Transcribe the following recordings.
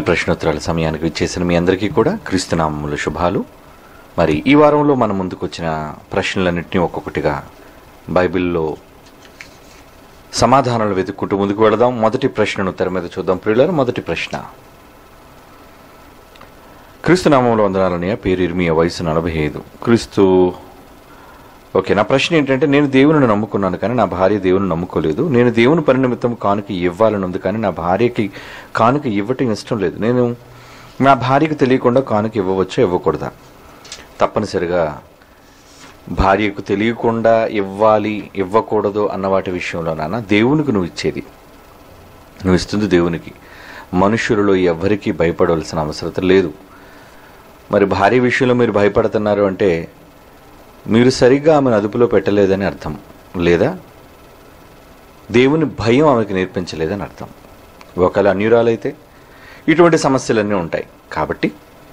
Bible ప్రశ్నోత్తరాల సమయానికి ఇచ్చేసిన మీ అందరికీ కూడా క్రీస్తునామముల శుభాలు మరి ఈ వారంలో మన ముందుకు వచ్చిన ప్రశ్నలన్నింటినీ ఒక్కొక్కటిగా బైబిల్లో సమాధానాలు వెతుక్కుంటూ ముందుకు వెళదాం మొదటి ప్రశ్నను తెర మీద చూద్దాం ప్రియులారు మొదటి ప్రశ్న క్రీస్తు నామంలో వందనాలనే పేరు ఇర్మియ వయసు నలభై ఐదు క్రీస్తు ఓకే నా ప్రశ్న ఏంటంటే నేను దేవుని నమ్ముకున్నాను కానీ నా భార్య దేవుని నమ్ముకోలేదు నేను దేవుని పని నిమిత్తం కానుక ఇవ్వాలని ఉంది కానీ నా భార్యకి కానుక ఇవ్వటం ఇష్టం లేదు నేను నా భార్యకు తెలియకుండా కానుక ఇవ్వవచ్చా ఇవ్వకూడదా తప్పనిసరిగా భార్యకు తెలియకుండా ఇవ్వాలి ఇవ్వకూడదు అన్న వాటి విషయంలో నాన్న దేవునికి నువ్వు ఇచ్చేది నువ్వు ఇస్తుంది దేవునికి మనుషులలో ఎవ్వరికీ భయపడవలసిన అవసరం లేదు మరి భార్య విషయంలో మీరు భయపడుతున్నారు అంటే మీరు సరిగ్గా ఆమెను అదుపులో పెట్టలేదని అర్థం లేదా దేవుని భయం ఆమెకు నేర్పించలేదని అర్థం ఒకవేళ అన్యురాలైతే ఇటువంటి సమస్యలన్నీ ఉంటాయి కాబట్టి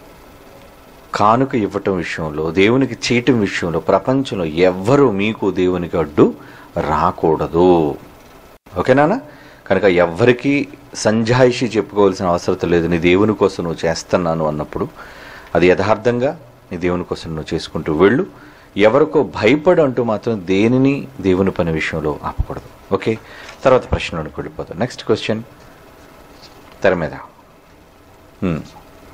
కానుక ఇవ్వటం విషయంలో దేవునికి చేయటం విషయంలో ప్రపంచంలో ఎవ్వరూ మీకు దేవునికి అడ్డు రాకూడదు ఓకేనా కనుక ఎవ్వరికీ సంజాయిషి చెప్పుకోవాల్సిన అవసరం లేదు నీ దేవుని కోసం నువ్వు చేస్తున్నాను అన్నప్పుడు అది యథార్థంగా నీ దేవుని కోసం నువ్వు చేసుకుంటూ వెళ్ళు ఎవరికో భయపడు అంటూ మాత్రం దేనిని దేవుని పని విషయంలో ఆపకూడదు ఓకే తర్వాత ప్రశ్నలోకి వెళ్ళిపోతాం నెక్స్ట్ క్వశ్చన్ తెర మీద హ్మ్.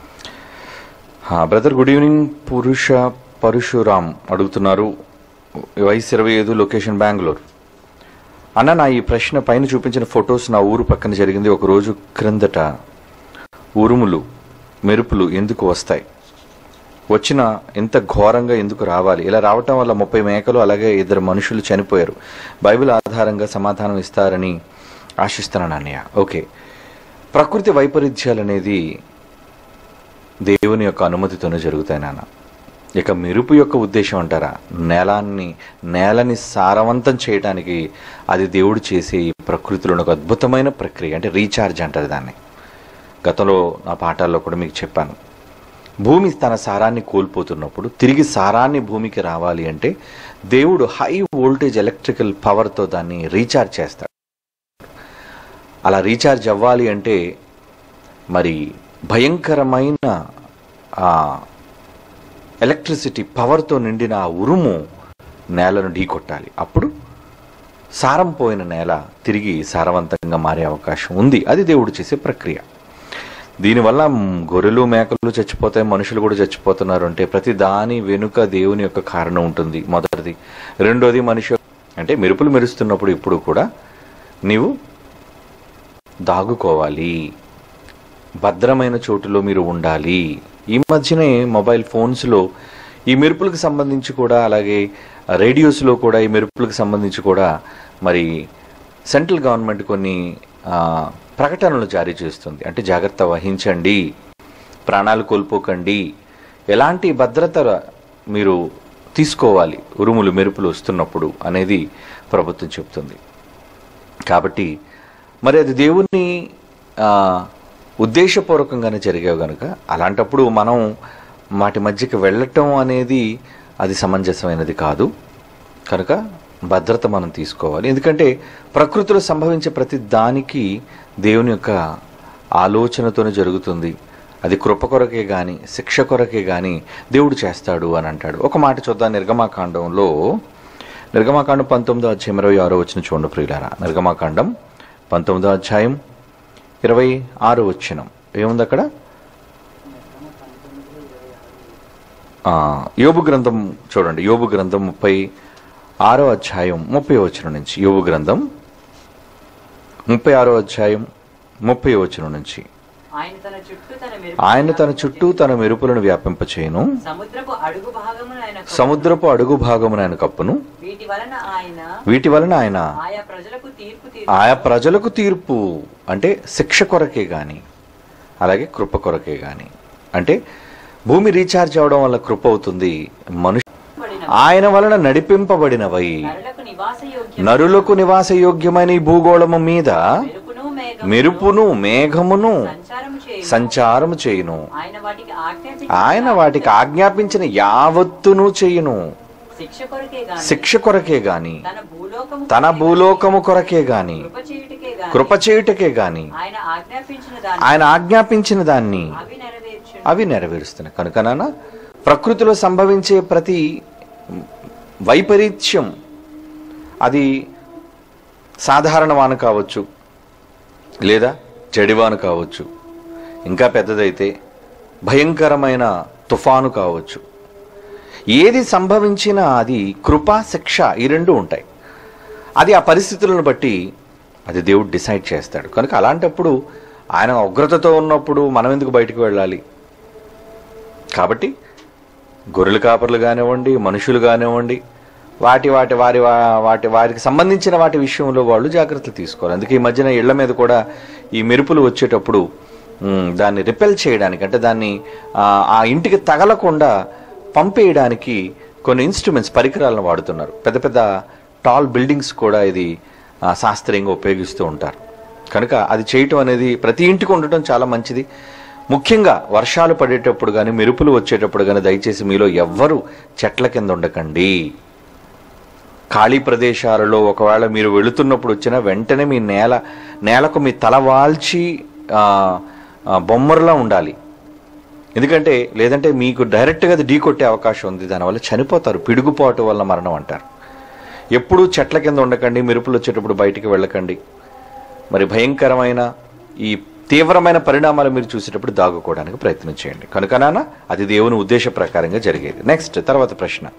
హా, బ్రదర్ గుడ్ ఈవినింగ్ పురుష పరశురామ్ అడుగుతున్నారు వయసు ఇరవై ఐదు లొకేషన్ బెంగళూరు అన్న నా ఈ ప్రశ్న పైన చూపించిన ఫొటోస్ నా ఊరు పక్కన జరిగింది ఒక రోజు క్రిందట ఉరుములు మెరుపులు ఎందుకు వస్తాయి వచ్చిన ఎంత ఘోరంగా ఎందుకు రావాలి ఇలా రావటం వల్ల ముప్పై మేకలు అలాగే ఇద్దరు మనుషులు చనిపోయారు బైబిల్ ఆధారంగా సమాధానం ఇస్తారని ఆశిస్తున్నాను అన్నయ్య ఓకే ప్రకృతి వైపరీత్యాలు అనేది దేవుని యొక్క అనుమతితోనే జరుగుతాయి నాన్న ఇక మెరుపు యొక్క ఉద్దేశం అంటారా నేలాన్ని నేలని సారవంతం చేయడానికి అది దేవుడు చేసే ఈ ప్రకృతిలో ఒక అద్భుతమైన ప్రక్రియ అంటే రీఛార్జ్ అంటారు దాన్ని గతంలో నా పాఠాల్లో కూడా మీకు చెప్పాను భూమి తన సారాన్ని కోల్పోతున్నప్పుడు తిరిగి సారాన్ని భూమికి రావాలి అంటే దేవుడు హై వోల్టేజ్ ఎలక్ట్రికల్ పవర్తో దాన్ని రీఛార్జ్ చేస్తాడు అలా రీఛార్జ్ అవ్వాలి అంటే మరి భయంకరమైన ఆ ఎలక్ట్రిసిటీ పవర్తో నిండిన ఆ ఉరుము నేలను ఢీకొట్టాలి అప్పుడు సారం పోయిన నేల తిరిగి సారవంతంగా మారే అవకాశం ఉంది అది దేవుడు చేసే ప్రక్రియ దీనివల్ల మ్, గొర్రెలు మేకలు చచ్చిపోతాయి మనుషులు కూడా చచ్చిపోతున్నారు అంటే ప్రతి దాని వెనుక దేవుని యొక్క కారణం ఉంటుంది మొదటిది రెండోది మనిషి అంటే మెరుపులు మెరుస్తున్నప్పుడు ఇప్పుడు కూడా నీవు దాగుకోవాలి భద్రమైన చోటులో మీరు ఉండాలి ఈ మధ్యనే మొబైల్ ఫోన్స్లో ఈ మెరుపులకు సంబంధించి కూడా అలాగే రేడియోస్లో కూడా ఈ మెరుపులకు సంబంధించి కూడా మరి సెంట్రల్ గవర్నమెంట్ కొన్ని ఆ, ప్రకటనలు జారీ చేస్తుంది అంటే జాగ్రత్త వహించండి ప్రాణాలు కోల్పోకండి ఎలాంటి భద్రత మీరు తీసుకోవాలి ఉరుములు మెరుపులు వస్తున్నప్పుడు అనేది ప్రభుత్వం చెప్తుంది కాబట్టి మరి అది దేవుని ఆ, ఉద్దేశపూర్వకంగానే జరిగావు కనుక అలాంటప్పుడు మనం వాటి మధ్యకి వెళ్ళటం అనేది అది సమంజసమైనది కాదు కనుక భద్రత మనం తీసుకోవాలి ఎందుకంటే ప్రకృతిలో సంభవించే ప్రతి దానికి దేవుని యొక్క ఆలోచనతోనే జరుగుతుంది అది కృప కొరకే కానీ శిక్ష కొరకే కానీ దేవుడు చేస్తాడు అని అంటాడు ఒక మాట చూద్దాం నిర్గమాకాండంలో నిర్గమాకాండం పంతొమ్మిదో అధ్యాయం ఇరవై ఆరో వచ్చిన చూడండి ప్రియులారా నిర్గమాకాండం పంతొమ్మిదో అధ్యాయం ఇరవై ఆరో వచ్చినం ఏముంది అక్కడ ఆ, యోబు గ్రంథం చూడండి యోబు గ్రంథం ముప్పై ఆరో అధ్యాయం ముప్పై వచనం నుంచి యోబు గ్రంథం ముప్పై ఆరో అధ్యాయం ముప్పై వచనం నుంచి ఆయన తన చుట్టూ తన మెరుపు ఆయన తన చుట్టూ తన మెరుపులను వ్యాపింపచేయును సముద్రపు అడుగు భాగమును ఆయన కప్పును. సముద్రపు అడుగు భాగమున ఆయన కప్పును వీటి వలన ఆయన వీటి వలన ఆయన ఆయా ప్రజలకు తీర్పు తీర్పు ఆయా ప్రజలకు తీర్పు అంటే శిక్ష కొరకే గాని అలాగే కృప కొరకే గాని అంటే భూమి రీఛార్జ్ అవడం వల్ల కృప అవుతుంది మనుషు ఆయన వలన నడిపింపబడినవై నరులకు నివాస యోగ్యం నరులకు నివాస యోగ్యమైన ఈ భూగోళము మీద మెరుపును మేఘము మెరుపును మేఘమును సంచారము చేయును సంచారము చేయును ఆయన వాటికి ఆజ్ఞాపించిన ఆయన వాటికి ఆజ్ఞాపించిన యావత్తును చేయును శిక్ష కొరకే గాని శిక్ష కొరకే గాని తన భూలోకము తన భూలోకము కొరకే గాని కృప చేయుటకే గాని గాని కృప చేయుటకే గాని ఆయన ఆజ్ఞాపించిన దాన్ని ఆయన ఆజ్ఞాపించిన దాన్ని అవి నెరవేర్చును అవి నెరవేరుస్తున్నాయి కనుక నాన్న ప్రకృతిలో సంభవించే ప్రతి వైపరీత్యం అది సాధారణ వాన కావచ్చు లేదా జడివాను కావచ్చు ఇంకా పెద్దదైతే భయంకరమైన తుఫాను కావచ్చు ఏది సంభవించినా అది కృపా శిక్ష ఈ రెండు ఉంటాయి అది ఆ పరిస్థితులను బట్టి అది దేవుడు డిసైడ్ చేస్తాడు కనుక అలాంటప్పుడు ఆయన ఉగ్రతతో ఉన్నప్పుడు మనం ఎందుకు బయటకు వెళ్ళాలి కాబట్టి గొర్రెల కాపర్లు కానివ్వండి మనుషులు కానివ్వండి వాటి వాటి వారి వా- వాటి వారికి సంబంధించిన వాటి విషయంలో వాళ్ళు జాగ్రత్తలు తీసుకోవాలి అందుకే ఈ మధ్యన ఇళ్ల మీద కూడా ఈ మెరుపులు వచ్చేటప్పుడు ఉమ్, దాన్ని రిపెల్ చేయడానికి అంటే దాన్ని ఆ, ఆ ఇంటికి తగలకుండా పంపేయడానికి కొన్ని ఇన్స్ట్రుమెంట్స్ పరికరాలను వాడుతున్నారు పెద్ద పెద్ద టాల్ బిల్డింగ్స్ కూడా ఇది ఆ, శాస్త్రీయంగా ఉపయోగిస్తూ ఉంటారు కనుక అది చేయటం అనేది ప్రతి ఇంటికి ఉండటం చాలా మంచిది ముఖ్యంగా వర్షాలు పడేటప్పుడు కానీ మెరుపులు వచ్చేటప్పుడు కానీ దయచేసి మీలో ఎవ్వరూ చెట్ల కింద ఉండకండి ఖాళీ ప్రదేశాలలో ఒకవేళ మీరు వెళుతున్నప్పుడు వచ్చిన వెంటనే మీ నేల నేలకు మీ తల వాల్చి ఆ, ఆ, బొమ్మరులా ఉండాలి ఎందుకంటే లేదంటే మీకు డైరెక్ట్గా అది ఢీ కొట్టే అవకాశం ఉంది దానివల్ల చనిపోతారు పిడుగుపాటు వల్ల మరణం అంటారు ఎప్పుడూ చెట్ల కింద ఉండకండి మెరుపులు వచ్చేటప్పుడు బయటికి వెళ్ళకండి మరి భయంకరమైన ఈ తీవ్రమైన పరిణామాలు మీరు చూసేటప్పుడు దాగుకోవడానికి ప్రయత్నం చేయండి కనుక నాన్న అది దేవుని ఉద్దేశ ప్రకారంగా జరిగేది నెక్స్ట్ తర్వాత ప్రశ్న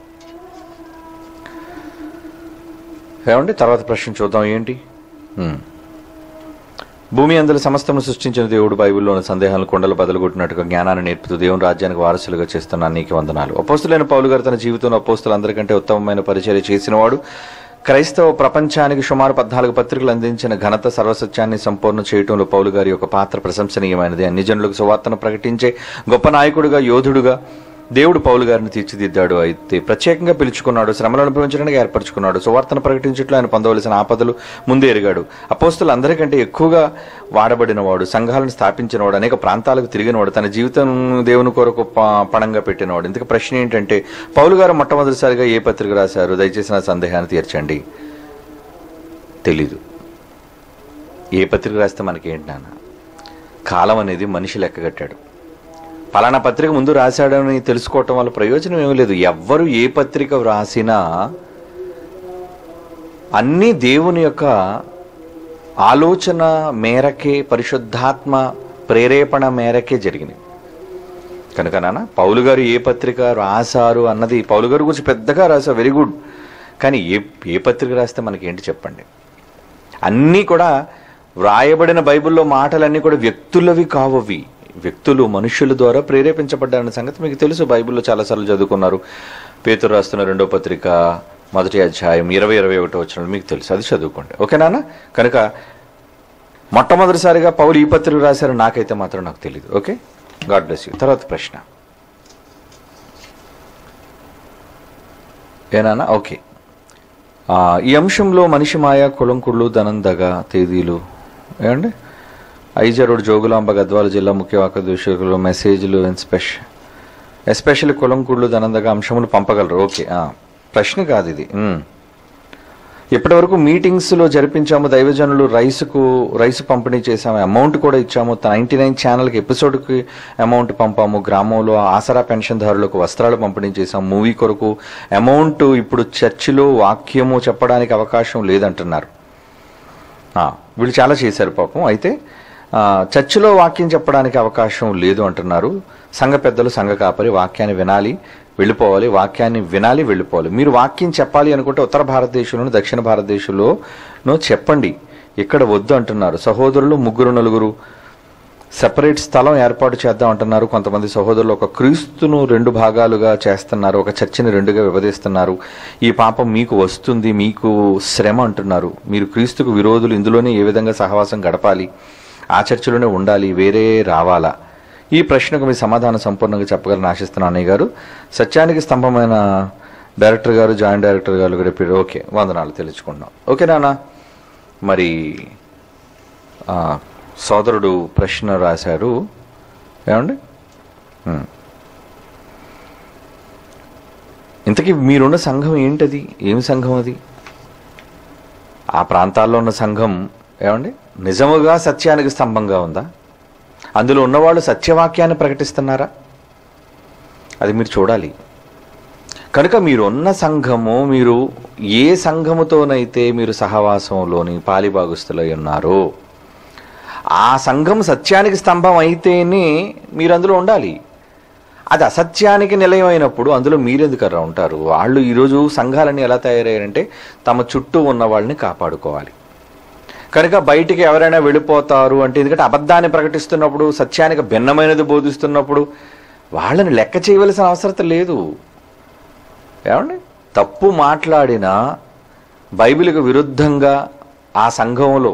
ఏమండి తర్వాత ప్రశ్న చూద్దాం ఏంటి హ్మ్. భూమి అందరి సమస్తము సృష్టించిన దేవుడు బైబిల్లోని సందేహాలను కొండలు బదలుగొట్టినట్టుగా జ్ఞానాన్ని నేర్పుతూ దేవుని రాజ్యానికి వారసులుగా చేస్తున్న నీకు వందనాలు అపోస్తులైన పౌలు గారు తన జీవితంలో అపోస్తులు అందరికంటే ఉత్తమమైన పరిచర్య చేసినవాడు క్రైస్తవ ప్రపంచానికి సుమారు పద్నాలుగు పత్రికలు అందించిన ఘనత సర్వసత్యాన్ని సంపూర్ణ చేయటంలో పౌలు గారి యొక్క పాత్ర ప్రశంసనీయమైనది అన్ని జనులకు సువార్తను ప్రకటించే గొప్ప నాయకుడుగా యోధుడుగా దేవుడు పౌలు గారిని తీర్చిదిద్దాడు అయితే ప్రత్యేకంగా పిలుచుకున్నాడు శ్రమలు అనుభవించడానికి ఏర్పరచుకున్నాడు సువార్తను ప్రకటించట్లో ఆయన పొందవలసిన ఆపదలు ముందే ఎరిగాడు అపోస్తులు అందరికంటే ఎక్కువగా వాడబడినవాడు సంఘాలను స్థాపించినవాడు అనేక ప్రాంతాలకు తిరిగినవాడు తన జీవితం దేవుని కొరకు ప- పణంగా పెట్టినవాడు ఇంతకు ప్రశ్న ఏంటంటే పౌలు గారు మొట్టమొదటిసారిగా ఏ పత్రిక రాశారు దయచేసి నా సందేహాన్ని తీర్చండి తెలీదు ఏ పత్రిక రాస్తే మనకేంటి నాన్న కాలం అనేది మనిషి లెక్కగట్టాడు పలానా పత్రిక ముందు రాశాడని తెలుసుకోవటం వల్ల ప్రయోజనం ఏమీ లేదు ఎవ్వరు ఏ పత్రిక వ్రాసినా అన్నీ దేవుని యొక్క ఆలోచన మేరకే పరిశుద్ధాత్మ ప్రేరేపణ మేరకే జరిగినాయి కనుక నాన్న పౌలు గారు ఏ పత్రిక రాశారు అన్నది పౌలు గారి గురించి పెద్దగా రాశారు వెరీ గుడ్ కానీ ఏ ఏ పత్రిక రాస్తే మనకేంటి చెప్పండి అన్నీ కూడా వ్రాయబడిన బైబిల్లో మాటలన్నీ కూడా వ్యక్తులవి కావవి వ్యక్తులు మనుషుల ద్వారా ప్రేరేపించబడ్డారన్న సంగతి మీకు తెలుసు బైబిల్లో చాలాసార్లు చదువుకున్నారు పేతురు రాస్తున్న రెండో పత్రిక మొదటి అధ్యాయం ఇరవై ఇరవై ఒకటో వచ్చిన మీకు తెలుసు అది చదువుకోండి ఓకేనా కనుక మొట్టమొదటిసారిగా పౌలు ఈ పత్రిక రాశారు నాకైతే మాత్రం నాకు తెలియదు ఓకే గాడ్ బ్లెస్ యూ తర్వాత ప్రశ్న ఏనానా ఓకే ఆ, ఈ అంశంలో మనిషి మాయ కులంకుళ్ళు ధనందగ తేదీలు ఏమండి ఐజరోడ్ జోగులాంబ గద్వాల జిల్లా ముఖ్య వాకదూషకులు మెసేజ్లు ఎస్పెష ఎస్పెషల్లీ కులంకుళ్ళు ధనందగ అంశములు పంపగలరు ఓకే ఆ, ప్రశ్న కాదు ఇది ఉమ్. ఇప్పటివరకు మీటింగ్స్లో జరిపించాము దైవజనులు రైస్కు రైస్ పంపిణీ చేశాము అమౌంట్ కూడా ఇచ్చాము నైంటీ నైన్ ఛానల్కి ఎపిసోడ్కి అమౌంట్ పంపాము గ్రామంలో ఆసరా పెన్షన్దారులకు వస్త్రాలు పంపిణీ చేశాము మూవీ కొరకు అమౌంట్ ఇప్పుడు చర్చిలో వాక్యము చెప్పడానికి అవకాశం లేదంటున్నారు ఆ, వీళ్ళు చాలా చేశారు పాపం అయితే ఆ, చర్చిలో వాక్యం చెప్పడానికి అవకాశం లేదు అంటున్నారు సంఘ పెద్దలు సంఘ కాపరి వాక్యాన్ని వినాలి వెళ్ళిపోవాలి వాక్యాన్ని వినాలి వెళ్ళిపోవాలి మీరు వాక్యం చెప్పాలి అనుకుంటే ఉత్తర భారతదేశంలోను దక్షిణ భారతదేశంలోనూ చెప్పండి ఇక్కడ వద్దు అంటున్నారు సహోదరులు ముగ్గురు నలుగురు సెపరేట్ స్థలం ఏర్పాటు చేద్దాం అంటున్నారు కొంతమంది సహోదరులు ఒక క్రీస్తును రెండు భాగాలుగా చేస్తున్నారు ఒక చర్చిని రెండుగా విభజిస్తున్నారు ఈ పాపం మీకు వస్తుంది మీకు శ్రమ అంటున్నారు మీరు క్రీస్తుకు విరోధులు ఇందులోనే ఏ విధంగా సహవాసం గడపాలి ఆ చర్చిలోనే ఉండాలి వేరే రావాలా ఈ ప్రశ్నకు మీ సమాధానం సంపూర్ణంగా చెప్పగలని ఆశిస్తున్నాను అన్నయ్య గారు సత్యానికి స్తంభమైన డైరెక్టర్ గారు జాయింట్ డైరెక్టర్ గారు కూడా చెప్పారు ఓకే వందనాలు తెలుసుకుంటున్నాం ఓకే నాన్న మరి ఆ, సోదరుడు ప్రశ్న రాశారు ఏమండి ఉమ్. ఇంతకీ మీరున్న సంఘం ఏంటది ఏమి సంఘం అది ఆ ప్రాంతాల్లో ఉన్న సంఘం ఏమండి నిజముగా సత్యానికి స్తంభంగా ఉందా అందులో ఉన్నవాళ్ళు సత్యవాక్యాన్ని ప్రకటిస్తున్నారా అది మీరు చూడాలి కనుక మీరు ఉన్న సంఘము మీరు ఏ సంఘముతోనైతే మీరు సహవాసంలోని పాలిభాగస్తులై ఉన్నారో ఆ సంఘం సత్యానికి స్తంభం అయితేనే మీరు అందులో ఉండాలి అది అసత్యానికి నిలయమైనప్పుడు అందులో మీరెందుకర్రా ఉంటారు వాళ్ళు ఈరోజు సంఘాలన్నీ ఎలా తయారయ్యారంటే తమ చుట్టూ ఉన్న వాళ్ళని కాపాడుకోవాలి కనుక బయటికి ఎవరైనా వెళ్ళిపోతారు అంటే ఎందుకంటే అబద్ధాన్ని ప్రకటిస్తున్నప్పుడు సత్యానికి భిన్నమైనది బోధిస్తున్నప్పుడు వాళ్ళని లెక్క చేయవలసిన అవసరం లేదు ఏమండి తప్పు మాట్లాడినా బైబిల్కు విరుద్ధంగా ఆ సంఘంలో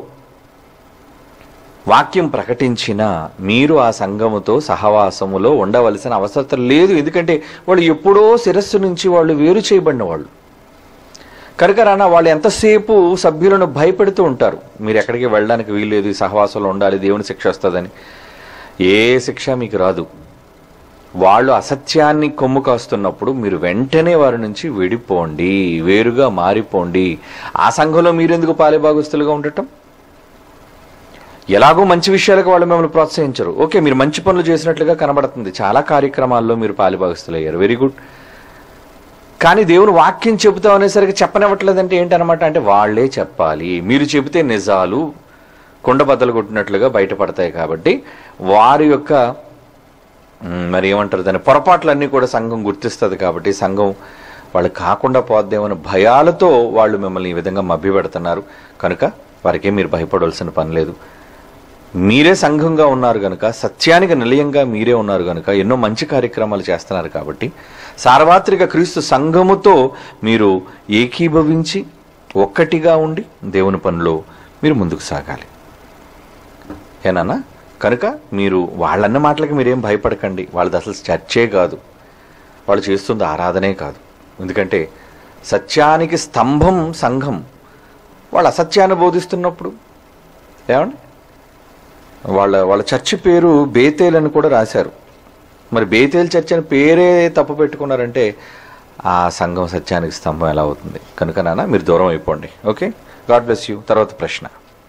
వాక్యం ప్రకటించిన మీరు ఆ సంఘముతో సహవాసములో ఉండవలసిన అవసరం లేదు ఎందుకంటే వాళ్ళు ఎప్పుడో శిరస్సు నుంచి వాళ్ళు వేరు చేయబడిన వాళ్ళు కనుక రానా వాళ్ళు ఎంతసేపు సభ్యులను భయపెడుతూ ఉంటారు మీరు ఎక్కడికి వెళ్ళడానికి వీల్లేదు ఈ సహవాసంలో ఉండాలి దేవుని శిక్ష వస్తుందని ఏ శిక్ష మీకు రాదు వాళ్ళు అసత్యాన్ని కొమ్ము కాస్తున్నప్పుడు మీరు వెంటనే వారి నుంచి విడిపోండి వేరుగా మారిపోండి ఆ సంఘంలో మీరెందుకు పాలిభాగస్తులుగా ఉండటం ఎలాగో మంచి విషయాలకు వాళ్ళు మిమ్మల్ని ప్రోత్సహించరు ఓకే మీరు మంచి పనులు చేసినట్లుగా కనబడుతుంది చాలా కార్యక్రమాల్లో మీరు పాలిభాగస్తులయ్యారు వెరీ గుడ్ కానీ దేవుని వాక్యం చెబుతాం అనేసరికి చెప్పనివ్వట్లేదంటే ఏంటనమాట అంటే వాళ్ళే చెప్పాలి మీరు చెబితే నిజాలు కుండ బద్దలు కొట్టినట్లుగా బయటపడతాయి కాబట్టి వారి యొక్క మ్, మరి ఏమంటారు దాని పొరపాట్లన్నీ కూడా సంఘం గుర్తిస్తుంది కాబట్టి సంఘం వాళ్ళు కాకుండా పోద్దేమని భయాలతో వాళ్ళు మిమ్మల్ని ఈ విధంగా మభ్యపెడుతున్నారు కనుక వారికే మీరు భయపడవలసిన పని లేదు మీరే సంఘంగా ఉన్నారు కనుక సత్యానికి నిలయంగా మీరే ఉన్నారు కనుక ఎన్నో మంచి కార్యక్రమాలు చేస్తున్నారు కాబట్టి సార్వత్రిక క్రీస్తు సంఘముతో మీరు ఏకీభవించి ఒక్కటిగా ఉండి దేవుని పనిలో మీరు ముందుకు సాగాలి ఏనానా కనుక మీరు వాళ్ళన్న మాటలకి మీరేం భయపడకండి వాళ్ళది అసలు చర్చే కాదు వాళ్ళు చేస్తుంది ఆరాధనే కాదు ఎందుకంటే సత్యానికి స్తంభం సంఘం వాళ్ళు అసత్యాన్ని బోధిస్తున్నప్పుడు ఏమండి వాళ్ళ వాళ్ళ చర్చి పేరు బేతేల్ అని కూడా రాశారు మరి బేతేల్ చర్చ్ అని పేరే తప్పు పెట్టుకున్నారంటే ఆ సంఘం సత్యానికి స్తంభం ఎలా అవుతుంది కనుక నాన్న మీరు దూరం అయిపోండి ఓకే గాడ్ బ్లెస్ యూ తర్వాత ప్రశ్న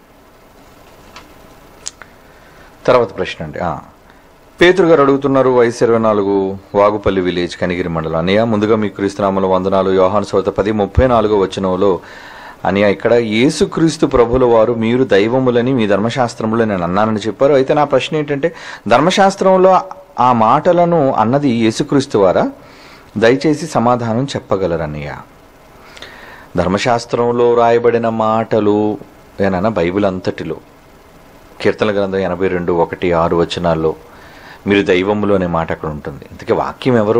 తర్వాత ప్రశ్న అండి ఆ. పేతురు గారు అడుగుతున్నారు వయసు ఇరవై నాలుగు వాగుపల్లి విలేజ్ కనిగిరి మండలం అన్నయ్య ముందుగా మీకు క్రీస్తునామలు వందనాలు యోహాను సోత పది ముప్పై నాలుగో వచనంలో అన్నయ్య ఇక్కడ యేసుక్రీస్తు ప్రభుల వారు మీరు దైవములని మీ ధర్మశాస్త్రంలో నేను అన్నానని చెప్పారు అయితే నా ప్రశ్న ఏంటంటే ధర్మశాస్త్రంలో ఆ మాటలను అన్నది యేసుక్రీస్తు వారా దయచేసి సమాధానం చెప్పగలరన్నయ్య ధర్మశాస్త్రంలో రాయబడిన మాటలు ఏనన్నా బైబిల్ అంతటిలో కీర్తన గ్రంథం ఎనభై రెండు ఒకటి ఆరు వచనాల్లో మీరు దైవములు అనే మాట అక్కడ ఉంటుంది ఇంతకీ వాక్యం ఎవరు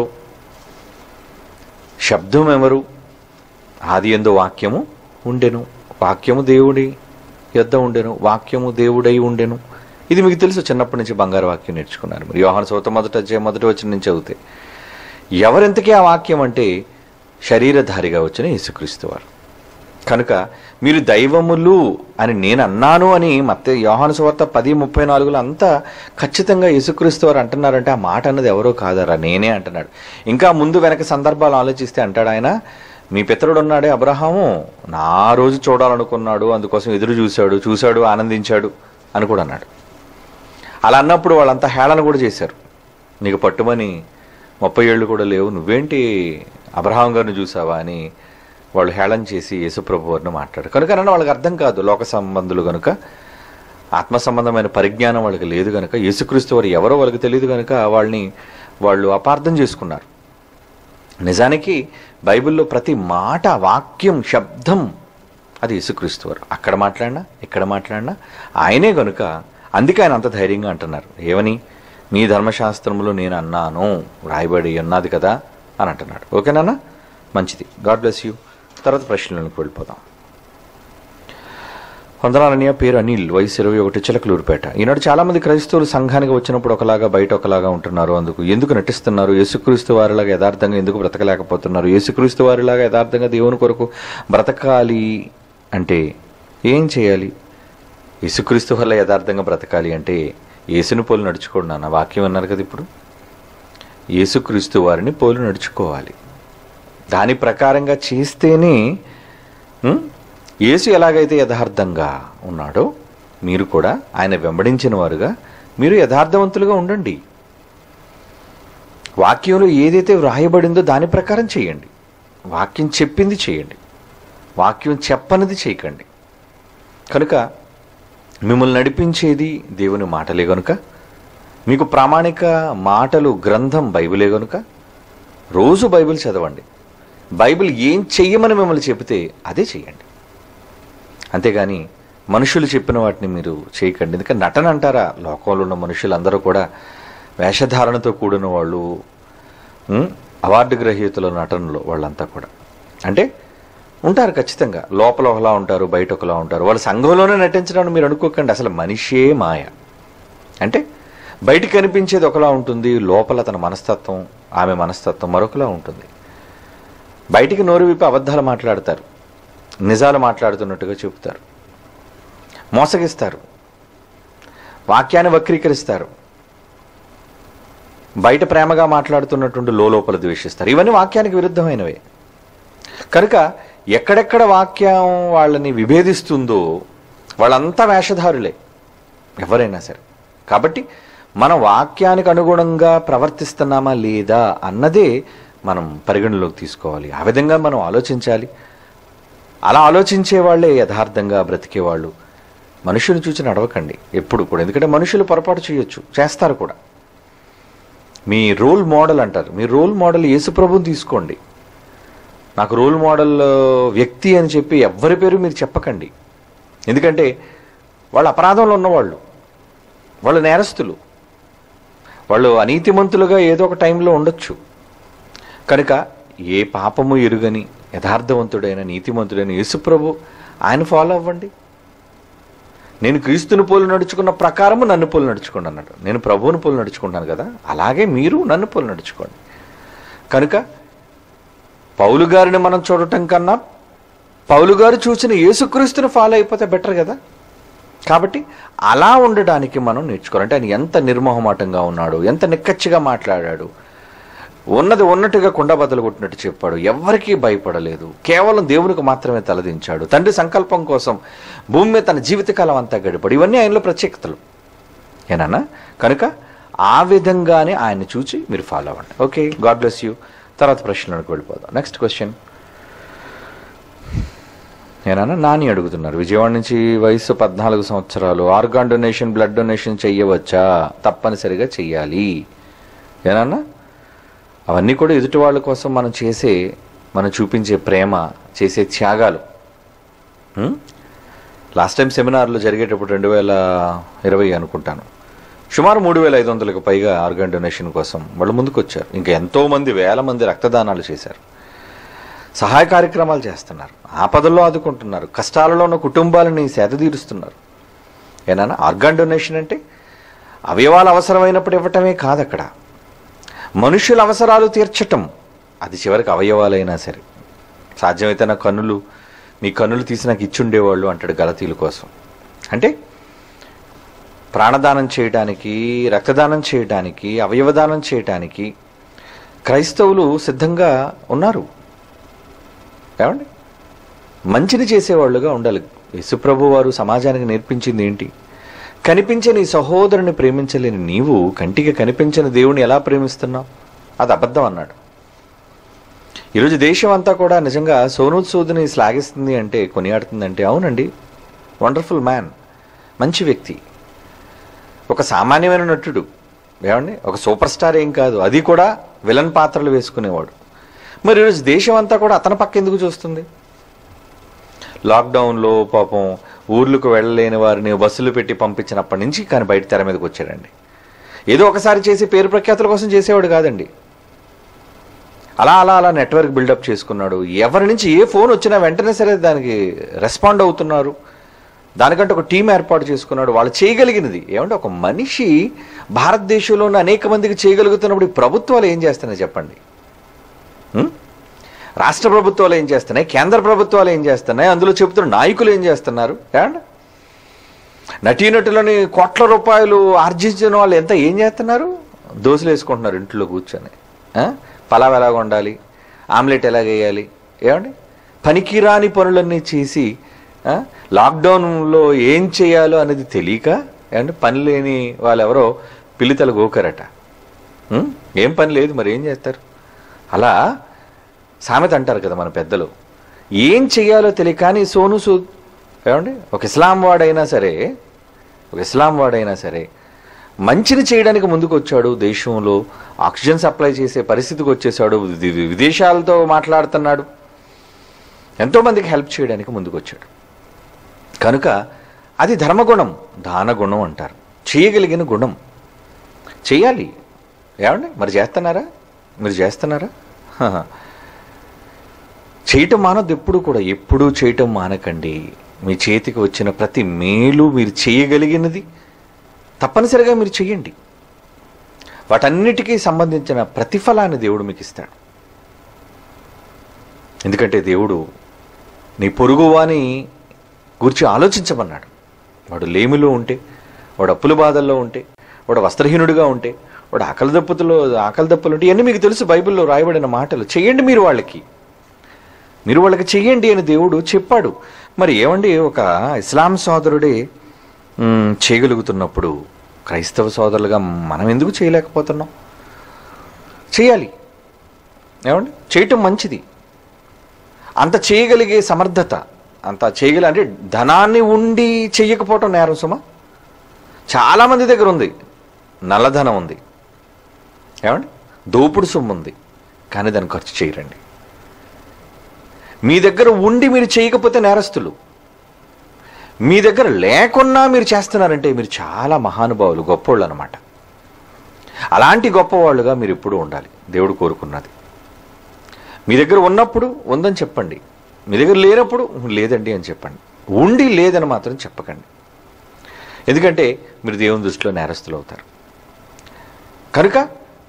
శబ్దం ఎవరు ఆది ఎందు వాక్యము ఉండెను వాక్యము దేవుడి యొద్ద ఉండెను వాక్యము దేవుడై ఉండెను ఇది మీకు తెలుసు చిన్నప్పటి నుంచి బంగారు వాక్యం నేర్చుకున్నారు మీరు యోహాను సోత మొదట అధ్యాయం మొదటి వచ్చిన నుంచి చదివితే ఎవరెంతకీ ఆ వాక్యం అంటే శరీరధారిగా వచ్చిన యేసుక్రీస్తు వారు కనుక మీరు దైవములు అని నేను అన్నాను అని మత్తే యోహాను సువార్త పది ముప్పై నాలుగులో అంతా ఖచ్చితంగా యేసుక్రీస్తు వారు అంటున్నారంటే ఆ మాట అన్నది ఎవరో కాదరా నేనే అంటున్నాడు ఇంకా ముందు వెనక సందర్భాలు ఆలోచిస్తే అంటాడు ఆయన మీ పితరుడు ఉన్నాడే అబ్రహాము నా రోజు చూడాలనుకున్నాడు అందుకోసం ఎదురు చూశాడు చూశాడు ఆనందించాడు అని కూడా అన్నాడు అలా అన్నప్పుడు వాళ్ళంతా హేళన కూడా చేశారు నీకు పట్టుమని ముప్పై ఏళ్ళు కూడా లేవు నువ్వేంటి అబ్రహాం గారిని చూసావా అని వాళ్ళు హేళన చేసి యేసుప్రభు వారిని మాట్లాడు కనుక నన్ను వాళ్ళకి అర్థం కాదు లోక సంబంధులు కనుక ఆత్మ సంబంధమైన పరిజ్ఞానం వాళ్ళకి లేదు కనుక యేసుక్రీస్తు వారు ఎవరో వాళ్ళకి తెలియదు కనుక వాళ్ళని వాళ్ళు అపార్థం చేసుకున్నారు నిజానికి బైబిల్లో ప్రతి మాట వాక్యం శబ్దం అది యేసుక్రీస్తు వారు అక్కడ మాట్లాడినా ఇక్కడ మాట్లాడినా ఆయనే గనుక అందుకే ఆయన అంత ధైర్యంగా అంటున్నారు ఏమని మీ ధర్మశాస్త్రంలో నేను అన్నాను రాయబడి ఉన్నది కదా అని అంటున్నాడు ఓకేనా మంచిది గాడ్ బ్లెస్ యూ తర్వాత ప్రశ్నలకు వెళ్ళిపోదాం వందనాలన్నయ్య పేరు అనిల్ వయసు ఇరవై ఒకటి చిలకలూరుపేట ఈనాడు చాలా మంది క్రైస్తవులు సంఘానికి వచ్చినప్పుడు ఒకలాగా బయట ఒకలాగా ఉంటున్నారు అందుకు ఎందుకు నటిస్తున్నారు యేసుక్రీస్తు వారిలాగా యథార్థంగా ఎందుకు బ్రతకలేకపోతున్నారు యేసుక్రీస్తు వారిలాగా యథార్థంగా దేవుని కొరకు బ్రతకాలి అంటే ఏం చేయాలి యేసుక్రీస్తు వల్ల యథార్థంగా బ్రతకాలి అంటే యేసుని పోలు నడుచుకోండి నాన్న వాక్యం అన్నారు కదా ఇప్పుడు యేసుక్రీస్తు వారిని పోలు నడుచుకోవాలి దాని ప్రకారంగా చేస్తేనే ఉం, యేసు ఎలాగైతే యథార్థంగా ఉన్నాడో మీరు కూడా ఆయన వెంబడించిన వారుగా మీరు యథార్థవంతులుగా ఉండండి వాక్యంలో ఏదైతే వ్రాయబడిందో దాని ప్రకారం చేయండి వాక్యం చెప్పింది చేయండి వాక్యం చెప్పనిది చేయకండి కనుక మిమ్మల్ని నడిపించేది దేవుని మాటలే గనుక మీకు ప్రామాణిక మాటలు గ్రంథం బైబిలే గనుక రోజు బైబిల్ చదవండి బైబిల్ ఏం చెయ్యమని మిమ్మల్ని చెబితే అదే చెయ్యండి అంతేగాని మనుషులు చెప్పిన వాటిని మీరు చేయకండి ఎందుకంటే నటన అంటారా లోకంలో ఉన్న మనుషులందరూ కూడా వేషధారణతో కూడిన వాళ్ళు ఉమ్, అవార్డు గ్రహీతల నటనలో వాళ్ళంతా కూడా అంటే ఉంటారు ఖచ్చితంగా లోపల ఒకలా ఉంటారు బయట ఒకలా ఉంటారు వాళ్ళ సంఘంలోనే నటించడానికి మీరు అనుకోకండి అసలు మనిషే మాయ అంటే బయటికి కనిపించేది ఒకలా ఉంటుంది లోపల తన మనస్తత్వం ఆమె మనస్తత్వం మరొకలా ఉంటుంది బయటికి నోరు విప్పి అబద్ధాలు మాట్లాడతారు నిజాలు మాట్లాడుతున్నట్టుగా చెబుతారు మోసగిస్తారు వాక్యాన్ని వక్రీకరిస్తారు బయట ప్రేమగా మాట్లాడుతున్నటువంటి లోపల ద్వేషిస్తారు ఇవన్నీ వాక్యానికి విరుద్ధమైనవే కనుక ఎక్కడెక్కడ వాక్యం వాళ్ళని విభేదిస్తుందో వాళ్ళంతా వేషధారులే ఎవరైనా సరే కాబట్టి మన వాక్యానికి అనుగుణంగా ప్రవర్తిస్తున్నామా లేదా అన్నదే మనం పరిగణలోకి తీసుకోవాలి ఆ విధంగా మనం ఆలోచించాలి అలా ఆలోచించే వాళ్ళే యథార్థంగా బ్రతికేవాళ్ళు మనుషులు చూసి నడవకండి ఎప్పుడు కూడా ఎందుకంటే మనుషులు పొరపాటు చేయొచ్చు చేస్తారు కూడా మీ రోల్ మోడల్ అంటారు మీ రోల్ మోడల్ యేసుప్రభుని తీసుకోండి నాకు రోల్ మోడల్ వ్యక్తి అని చెప్పి ఎవ్వరి పేరు మీరు చెప్పకండి ఎందుకంటే వాళ్ళు అపరాధంలో ఉన్నవాళ్ళు వాళ్ళు నేరస్తులు వాళ్ళు అనీతిమంతులుగా ఏదో ఒక టైంలో ఉండొచ్చు కనుక ఏ పాపము ఎరుగని యథార్థవంతుడైన నీతిమంతుడైన యేసుప్రభు ఆయన ఫాలో అవ్వండి నేను క్రీస్తుని పోలు నడుచుకున్న ప్రకారము నన్ను పోలు నడుచుకోండి అన్నాడు నేను ప్రభువుని పోలు నడుచుకుంటాను కదా అలాగే మీరు నన్ను పోలు నడుచుకోండి కనుక పౌలు గారిని మనం చూడటం కన్నా పౌలు గారు చూసిన యేసుక్రీస్తుని ఫాలో అయిపోతే బెటర్ కదా కాబట్టి అలా ఉండడానికి మనం నేర్చుకోవాలి అంటే ఆయన ఎంత నిర్మోహమాటంగా ఉన్నాడు ఎంత నిక్కచ్చిగా మాట్లాడాడు ఉన్నది ఉన్నట్టుగా కుండ బద్దలు కొట్టినట్టు చెప్పాడు ఎవ్వరికీ భయపడలేదు కేవలం దేవునికి మాత్రమే తలదించాడు తండ్రి సంకల్పం కోసం భూమి మీద తన జీవితకాలం అంతా గడిపాడు ఇవన్నీ ఆయనలో ప్రత్యేకతలు ఏనన్నా కనుక ఆ విధంగానే ఆయన్ని చూచి మీరు ఫాలో అవ్వండి ఓకే గాడ్ బ్లెస్ యూ తర్వాత ప్రశ్నలకు వెళ్ళిపోదాం నెక్స్ట్ క్వశ్చన్ ఏనన్నా నాని అడుగుతున్నారు విజయవాడ నుంచి వయసు పద్నాలుగు సంవత్సరాలు ఆర్గాన్ డొనేషన్ బ్లడ్ డొనేషన్ చెయ్యవచ్చా తప్పనిసరిగా చెయ్యాలి ఏనన్నా అవన్నీ కూడా ఎదుటి వాళ్ళ కోసం మనం చేసే మనం చూపించే ప్రేమ చేసే త్యాగాలు ఉం? లాస్ట్ టైం సెమినార్లు జరిగేటప్పుడు రెండు వేల ఇరవై అనుకుంటాను సుమారు మూడు వేల ఐదు వందలకు పైగా ఆర్గాన్ డొనేషన్ కోసం వాళ్ళు ముందుకు వచ్చారు ఇంకా ఎంతో మంది వేల మంది రక్తదానాలు చేశారు సహాయ కార్యక్రమాలు చేస్తున్నారు ఆపదల్లో ఆదుకుంటున్నారు కష్టాలలో ఉన్న కుటుంబాలని సేద తీరుస్తున్నారు ఏనా ఆర్గాన్ డొనేషన్ అంటే అవయవాలు అవసరమైనప్పుడు ఇవ్వటమే కాదు అక్కడ మనుషుల అవసరాలు తీర్చటం అది చివరికి అవయవాలైనా సరే సాధ్యమైతే నా కన్నులు మీ కన్నులు తీసి నాకు ఇచ్చుండేవాళ్ళు అంటాడు గలతీల కోసం అంటే ప్రాణదానం చేయడానికి రక్తదానం చేయడానికి అవయవదానం చేయడానికి క్రైస్తవులు సిద్ధంగా ఉన్నారు ఏమండి మంచిని చేసేవాళ్ళుగా ఉండాలి యేసుప్రభు వారు సమాజానికి నేర్పించింది ఏంటి కనిపించని సహోదరుని ప్రేమించలేని నీవు కంటికి కనిపించని దేవుని ఎలా ప్రేమిస్తున్నావు అది అబద్ధం అన్నాడు ఈరోజు దేశం అంతా కూడా నిజంగా సోనూద్ సూద్ని శ్లాఘిస్తుంది అంటే కొనియాడుతుందంటే అవునండి వండర్ఫుల్ మ్యాన్ మంచి వ్యక్తి ఒక సామాన్యమైన నటుడు ఏమండి ఒక సూపర్ స్టార్ ఏం కాదు అది కూడా విలన్ పాత్రలు వేసుకునేవాడు మరి ఈరోజు దేశం అంతా కూడా అతని పక్క ఎందుకు చూస్తుంది లాక్డౌన్లో పాపం ఊర్లకు వెళ్ళలేని వారిని బస్సులు పెట్టి పంపించినప్పటి నుంచి కానీ బయట తెర మీదకి వచ్చాడండి ఏదో ఒకసారి చేసి పేరు ప్రఖ్యాతుల కోసం చేసేవాడు కాదండి అలా అలా అలా నెట్వర్క్ బిల్డప్ చేసుకున్నాడు ఎవరి నుంచి ఏ ఫోన్ వచ్చినా వెంటనే సరే దానికి రెస్పాండ్ అవుతున్నారు దానికంటే ఒక టీం ఏర్పాటు చేసుకున్నాడు వాళ్ళు చేయగలిగినది ఏమంటే ఒక మనిషి భారతదేశంలో ఉన్న అనేక మందికి చేయగలుగుతున్నప్పుడు ఈ ప్రభుత్వాలు ఏం చేస్తున్నాయి చెప్పండి ఉం? రాష్ట్ర ప్రభుత్వాలు ఏం చేస్తున్నాయి కేంద్ర ప్రభుత్వాలు ఏం చేస్తున్నాయి అందులో చెబుతున్న నాయకులు ఏం చేస్తున్నారు ఏమండి నటీనటులని కోట్ల రూపాయలు ఆర్జించిన వాళ్ళు ఎంత ఏం చేస్తున్నారు దోశలు వేసుకుంటున్నారు ఇంట్లో కూర్చొని ఆ? పలావ్ ఎలాగ వండాలి ఆమ్లెట్ ఎలాగ వేయాలి ఏమండి పనికిరాని పనులన్నీ చేసి ఆ? లాక్డౌన్లో ఏం చేయాలో అనేది తెలియక అంటే పని లేని వాళ్ళెవరో పిల్లితలు గోకరట ఉం? ఏం పని లేదు మరి ఏం చేస్తారు అలా సామెత అంటారు కదా మన పెద్దలు ఏం చేయాలో తెలియక కానీ సోను సూ ఏమండి ఒక ఇస్లాం వాడైనా సరే ఒక ఇస్లాం వాడైనా సరే మంచిని చేయడానికి ముందుకు వచ్చాడు దేశంలో ఆక్సిజన్ సప్లై చేసే పరిస్థితికి వచ్చేసాడు వి- విదేశాలతో మాట్లాడుతున్నాడు ఎంతోమందికి హెల్ప్ చేయడానికి ముందుకు వచ్చాడు కనుక అది ధర్మగుణం దాన గుణం అంటారు చేయగలిగిన గుణం చేయాలి ఏమండి మరి చేస్తున్నారా మీరు చేస్తున్నారా హహ. చేయటం మానొద్దు ఎప్పుడు కూడా ఎప్పుడూ చేయటం మానకండి మీ చేతికి వచ్చిన ప్రతి మేలు మీరు చేయగలిగినది తప్పనిసరిగా మీరు చెయ్యండి వాటన్నిటికీ సంబంధించిన ప్రతిఫలాన్ని దేవుడు మీకు ఇస్తాడు ఎందుకంటే దేవుడు నీ పొరుగువాని గురించి ఆలోచించమన్నాడు వాడు లేమిలో ఉంటే వాడు అప్పుల బాధల్లో ఉంటే వాడు వస్త్రహీనుడిగా ఉంటే వాడు ఆకలి దప్పుతులో ఆకలి దప్పులు ఉంటే ఇవన్నీ మీకు తెలుసు బైబిల్లో రాయబడిన మాటలు చేయండి మీరు వాళ్ళకి మీరు వాళ్ళకి చెయ్యండి అని దేవుడు చెప్పాడు మరి ఏమండి ఒక ఇస్లాం సోదరుడే మ్, చేయగలుగుతున్నప్పుడు క్రైస్తవ సోదరులుగా మనం ఎందుకు చేయలేకపోతున్నాం చేయాలి ఏమండి చేయటం మంచిది అంత చేయగలిగే సమర్థత అంత చేయగల అంటే ధనాన్ని ఉండి చెయ్యకపోవటం నేరం సుమా చాలామంది దగ్గర ఉంది నల్లధనం ఉంది ఏమండి దోపుడు సొమ్ము ఉంది కానీ దాన్ని ఖర్చు చేయరండి మీ దగ్గర ఉండి మీరు చేయకపోతే నేరస్తులు మీ దగ్గర లేకున్నా మీరు చేస్తున్నారంటే మీరు చాలా మహానుభావులు గొప్పోళ్ళు అనమాట అలాంటి గొప్పవాళ్ళుగా మీరు ఎప్పుడూ ఉండాలి దేవుడు కోరుకున్నది మీ దగ్గర ఉన్నప్పుడు ఉందని చెప్పండి మీ దగ్గర లేనప్పుడు లేదండి అని చెప్పండి ఉండి లేదని మాత్రం చెప్పకండి ఎందుకంటే మీరు దేవుని దృష్టిలో నేరస్తులు అవుతారు కనుక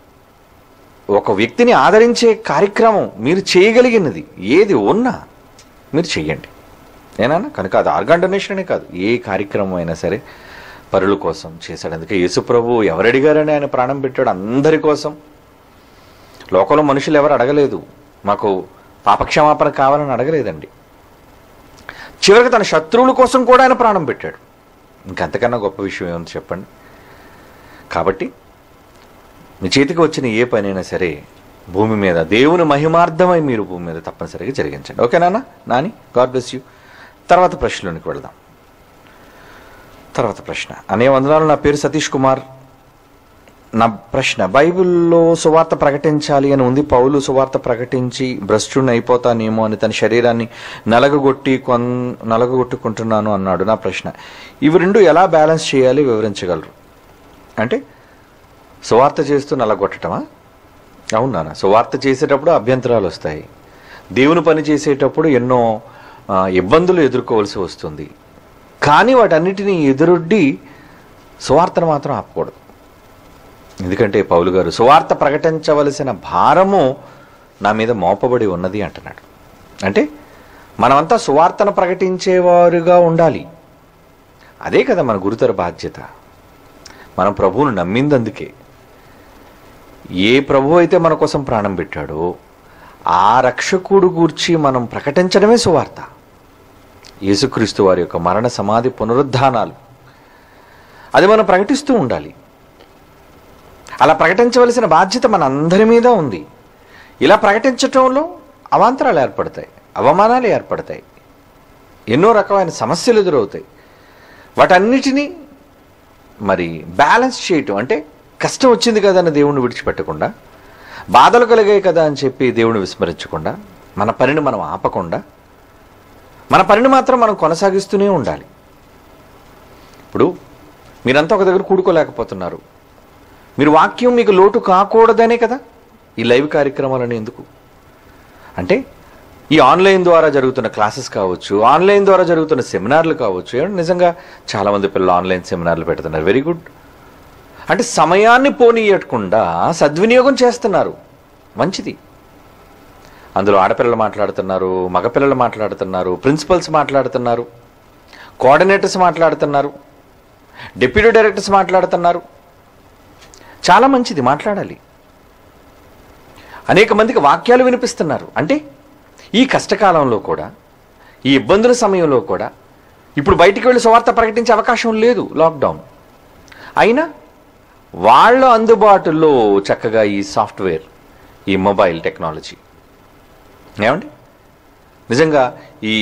ఒక వ్యక్తిని ఆదరించే కార్యక్రమం మీరు చేయగలిగినది ఏది ఉన్నా మీరు చెయ్యండి ఏనా కనుక అది ఆర్గాన్ డొనేషన్ అనే కాదు ఏ కార్యక్రమం అయినా సరే పరుల కోసం చేశాడు అందుకే యేసుప్రభు ఎవరు అడిగారని ఆయన ప్రాణం పెట్టాడు అందరి కోసం లోకంలో మనుషులు ఎవరు అడగలేదు మాకు పాపక్షమాపణ కావాలని అడగలేదండి చివరికి తన శత్రువుల కోసం కూడా ఆయన ప్రాణం పెట్టాడు ఇంకంతకన్నా గొప్ప విషయం ఏముంది చెప్పండి కాబట్టి మీ చేతికి వచ్చిన ఏ పనైనా సరే భూమి మీద దేవుని మహిమార్థమై మీరు భూమి మీద తప్పనిసరిగా జరిగించండి ఓకేనా నాని గాడ్ బ్లెస్ యూ తర్వాత ప్రశ్నలోనికి వెళదాం తర్వాత ప్రశ్న అనే వందనాలు నా పేరు సతీష్ కుమార్ నా ప్రశ్న బైబిల్లో సువార్త ప్రకటించాలి అని ఉంది పౌలు సువార్త ప్రకటించి భ్రష్టుని అయిపోతానేమో అని తన శరీరాన్ని నలగగొట్టి కొన్ నలగగొట్టుకుంటున్నాను అన్నాడు నా ప్రశ్న ఇవి రెండు ఎలా బ్యాలెన్స్ చేయాలి వివరించగలరు అంటే సువార్త చేస్తూ నలగొట్టటమా అవునా సువార్త చేసేటప్పుడు అభ్యంతరాలు వస్తాయి దేవుని పని చేసేటప్పుడు ఎన్నో ఆ, ఇబ్బందులు ఎదుర్కోవాల్సి వస్తుంది కానీ వాటన్నిటినీ ఎదురొడ్డి సువార్తను మాత్రం ఆపకూడదు ఎందుకంటే పౌలు గారు సువార్త ప్రకటించవలసిన భారము నా మీద మోపబడి ఉన్నది అంటున్నాడు అంటే మనమంతా సువార్తను ప్రకటించేవారుగా ఉండాలి అదే కదా మన గురుతర బాధ్యత మనం ప్రభువును నమ్మిందందుకే ఏ ప్రభు అయితే మన కోసం ప్రాణం పెట్టాడో ఆ రక్షకుడు గూర్చి మనం ప్రకటించడమే సువార్త యేసుక్రీస్తు వారి యొక్క మరణ సమాధి పునరుద్ధానాలు అది మనం ప్రకటిస్తూ ఉండాలి అలా ప్రకటించవలసిన బాధ్యత మన అందరి మీద ఉంది ఇలా ప్రకటించటంలో అవాంతరాలు ఏర్పడతాయి అవమానాలు ఏర్పడతాయి ఎన్నో రకమైన సమస్యలు ఎదురవుతాయి వాటన్నిటినీ మరి బ్యాలెన్స్ చేయటం అంటే కష్టం వచ్చింది కదా అని దేవుణ్ణి విడిచిపెట్టకుండా బాధలు కలిగాయి కదా అని చెప్పి దేవుని విస్మరించకుండా మన పనిని మనం ఆపకుండా మన పనిని మాత్రం మనం కొనసాగిస్తూనే ఉండాలి ఇప్పుడు మీరంతా ఒక దగ్గర కూడుకోలేకపోతున్నారు మీరు వాక్యం మీకు లోటు కాకూడదనే కదా ఈ లైవ్ కార్యక్రమాలని ఎందుకు అంటే ఈ ఆన్లైన్ ద్వారా జరుగుతున్న క్లాసెస్ కావచ్చు ఆన్లైన్ ద్వారా జరుగుతున్న సెమినార్లు కావచ్చు ఏమంటే నిజంగా చాలామంది పిల్లలు ఆన్లైన్ సెమినార్లు పెడుతున్నారు వెరీ గుడ్ అంటే సమయాన్ని పోనీయకుండా సద్వినియోగం చేస్తున్నారు మంచిది అందులో ఆడపిల్లలు మాట్లాడుతున్నారు మగపిల్లలు మాట్లాడుతున్నారు ప్రిన్సిపల్స్ మాట్లాడుతున్నారు కోఆర్డినేటర్స్ మాట్లాడుతున్నారు డిప్యూటీ డైరెక్టర్స్ మాట్లాడుతున్నారు చాలా మంచిది మాట్లాడాలి అనేక మందికి వాక్యాలు వినిపిస్తున్నారు అంటే ఈ కష్టకాలంలో కూడా ఈ ఇబ్బందుల సమయంలో కూడా ఇప్పుడు బయటికి వెళ్ళి సువార్త ప్రకటించే అవకాశం లేదు లాక్డౌన్ అయినా వాళ్ళ అందుబాటులో చక్కగా ఈ సాఫ్ట్వేర్ ఈ మొబైల్ టెక్నాలజీ ఏమండి నిజంగా ఈ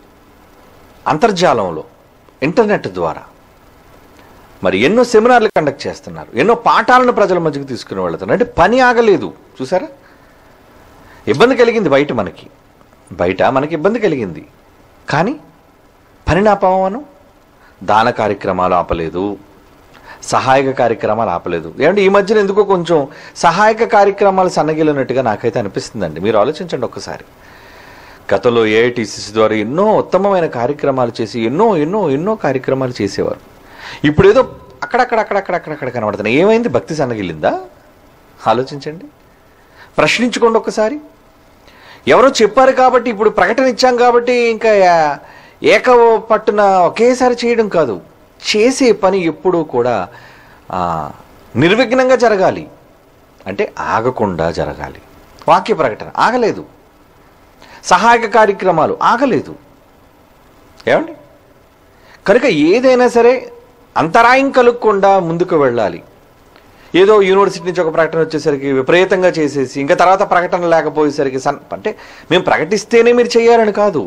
అంతర్జాలంలో ఇంటర్నెట్ ద్వారా మరి ఎన్నో సెమినార్లు కండక్ట్ చేస్తున్నారు ఎన్నో పాఠాలను ప్రజల మధ్యకు తీసుకుని వెళ్తున్నారు అంటే పని ఆగలేదు చూసారా ఇబ్బంది కలిగింది బయట మనకి బయట మనకి ఇబ్బంది కలిగింది కానీ పనిని ఆపమను దాన కార్యక్రమాలు ఆపలేదు సహాయక కార్యక్రమాలు ఆపలేదు ఏమంటే ఈ మధ్యన ఎందుకో కొంచెం సహాయక కార్యక్రమాలు సన్నగిలినట్టుగా నాకైతే అనిపిస్తుందండి మీరు ఆలోచించండి ఒక్కసారి గతంలో ఏఐటీసీసీ ద్వారా ఎన్నో ఉత్తమమైన కార్యక్రమాలు చేసి ఎన్నో ఎన్నో ఎన్నో కార్యక్రమాలు చేసేవారు ఇప్పుడు ఏదో అక్కడక్కడ అక్కడక్కడ అక్కడక్కడ కనబడుతున్నాయి ఏమైంది భక్తి సన్నగిల్లిందా ఆలోచించండి ప్రశ్నించుకోండి ఒక్కసారి ఎవరో చెప్పారు కాబట్టి ఇప్పుడు ప్రకటన ఇచ్చాం కాబట్టి ఇంకా ఆ- ఏక పట్టున ఒకేసారి చేయడం కాదు చేసే పని ఎప్పుడూ కూడా ఆ, నిర్విఘ్నంగా జరగాలి అంటే ఆగకుండా జరగాలి వాక్య ప్రకటన ఆగలేదు సహాయక కార్యక్రమాలు ఆగలేదు ఏమండి కనుక ఏదైనా సరే అంతరాయం కలుగకుండా ముందుకు వెళ్ళాలి ఏదో యూనివర్సిటీ నుంచి ఒక ప్రకటన వచ్చేసరికి విపరీతంగా చేసేసి ఇంకా తర్వాత ప్రకటన లేకపోయేసరికి సన్ అంటే మేము ప్రకటిస్తేనే మీరు చేయాలని కాదు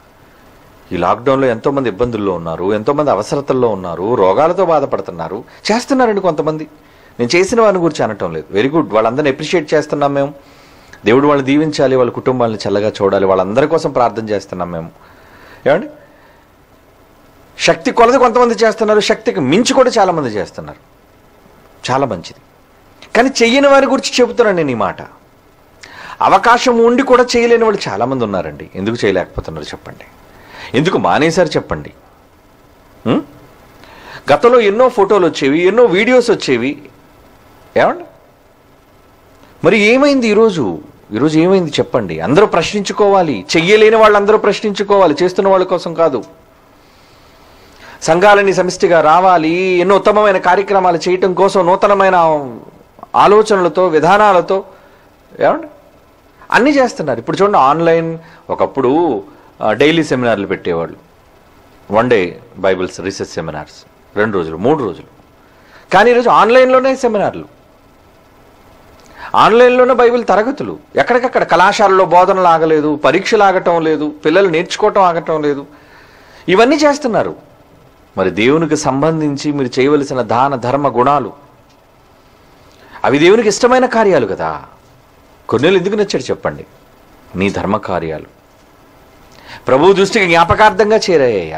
ఈ లాక్డౌన్లో ఎంతోమంది ఇబ్బందుల్లో ఉన్నారు ఎంతోమంది అవసరతల్లో ఉన్నారు రోగాలతో బాధపడుతున్నారు చేస్తున్నారండి కొంతమంది నేను చేసిన వారిని గురించి అనటం లేదు వెరీ గుడ్ వాళ్ళందరిని అప్రిషియేట్ చేస్తున్నాం మేము దేవుడు వాళ్ళని దీవించాలి వాళ్ళ కుటుంబాలను చల్లగా చూడాలి వాళ్ళందరి కోసం ప్రార్థన చేస్తున్నాం మేము ఏమండి శక్తి కొలది కొంతమంది చేస్తున్నారు శక్తికి మించి కూడా చాలామంది చేస్తున్నారు చాలా మంచిది కానీ చెయ్యని వారి గురించి చెబుతున్నాను నేను ఈ మాట అవకాశం ఉండి కూడా చేయలేని వాళ్ళు చాలామంది ఉన్నారండి ఎందుకు చేయలేకపోతున్నారు చెప్పండి ఎందుకు మానేశారు చెప్పండి ఉం? గతంలో ఎన్నో ఫోటోలు వచ్చేవి ఎన్నో వీడియోస్ వచ్చేవి ఏమండి మరి ఏమైంది ఈరోజు ఈరోజు ఏమైంది చెప్పండి అందరూ ప్రశ్నించుకోవాలి చెయ్యలేని వాళ్ళందరూ ప్రశ్నించుకోవాలి చేస్తున్న వాళ్ళ కోసం కాదు సంఘాలని సమిష్టిగా రావాలి ఎన్నో ఉత్తమమైన కార్యక్రమాలు చేయటం కోసం నూతనమైన ఆలోచనలతో విధానాలతో ఏమండి అన్నీ చేస్తున్నారు ఇప్పుడు చూడండి ఆన్లైన్ ఒకప్పుడు ఆ, డైలీ సెమినార్లు పెట్టేవాళ్ళు one day bibles research seminars రెండు రోజులు మూడు రోజులు కానీ ఈరోజు ఆన్లైన్లోనే సెమినార్లు ఆన్లైన్లోనే బైబిల్ తరగతులు ఎక్కడికక్కడ కళాశాలలో బోధనలు ఆగలేదు పరీక్షలు ఆగటం లేదు పిల్లలు నేర్చుకోవటం ఆగటం లేదు ఇవన్నీ చేస్తున్నారు మరి దేవునికి సంబంధించి మీరు చేయవలసిన దాన ధర్మ గుణాలు అవి దేవునికి ఇష్టమైన కార్యాలు కదా కొన్నేళ్ళు ఎందుకు నచ్చాడు చెప్పండి నీ ధర్మ కార్యాలు ప్రభు దృష్టికి జ్ఞాపకార్థంగా చేరాయ్యా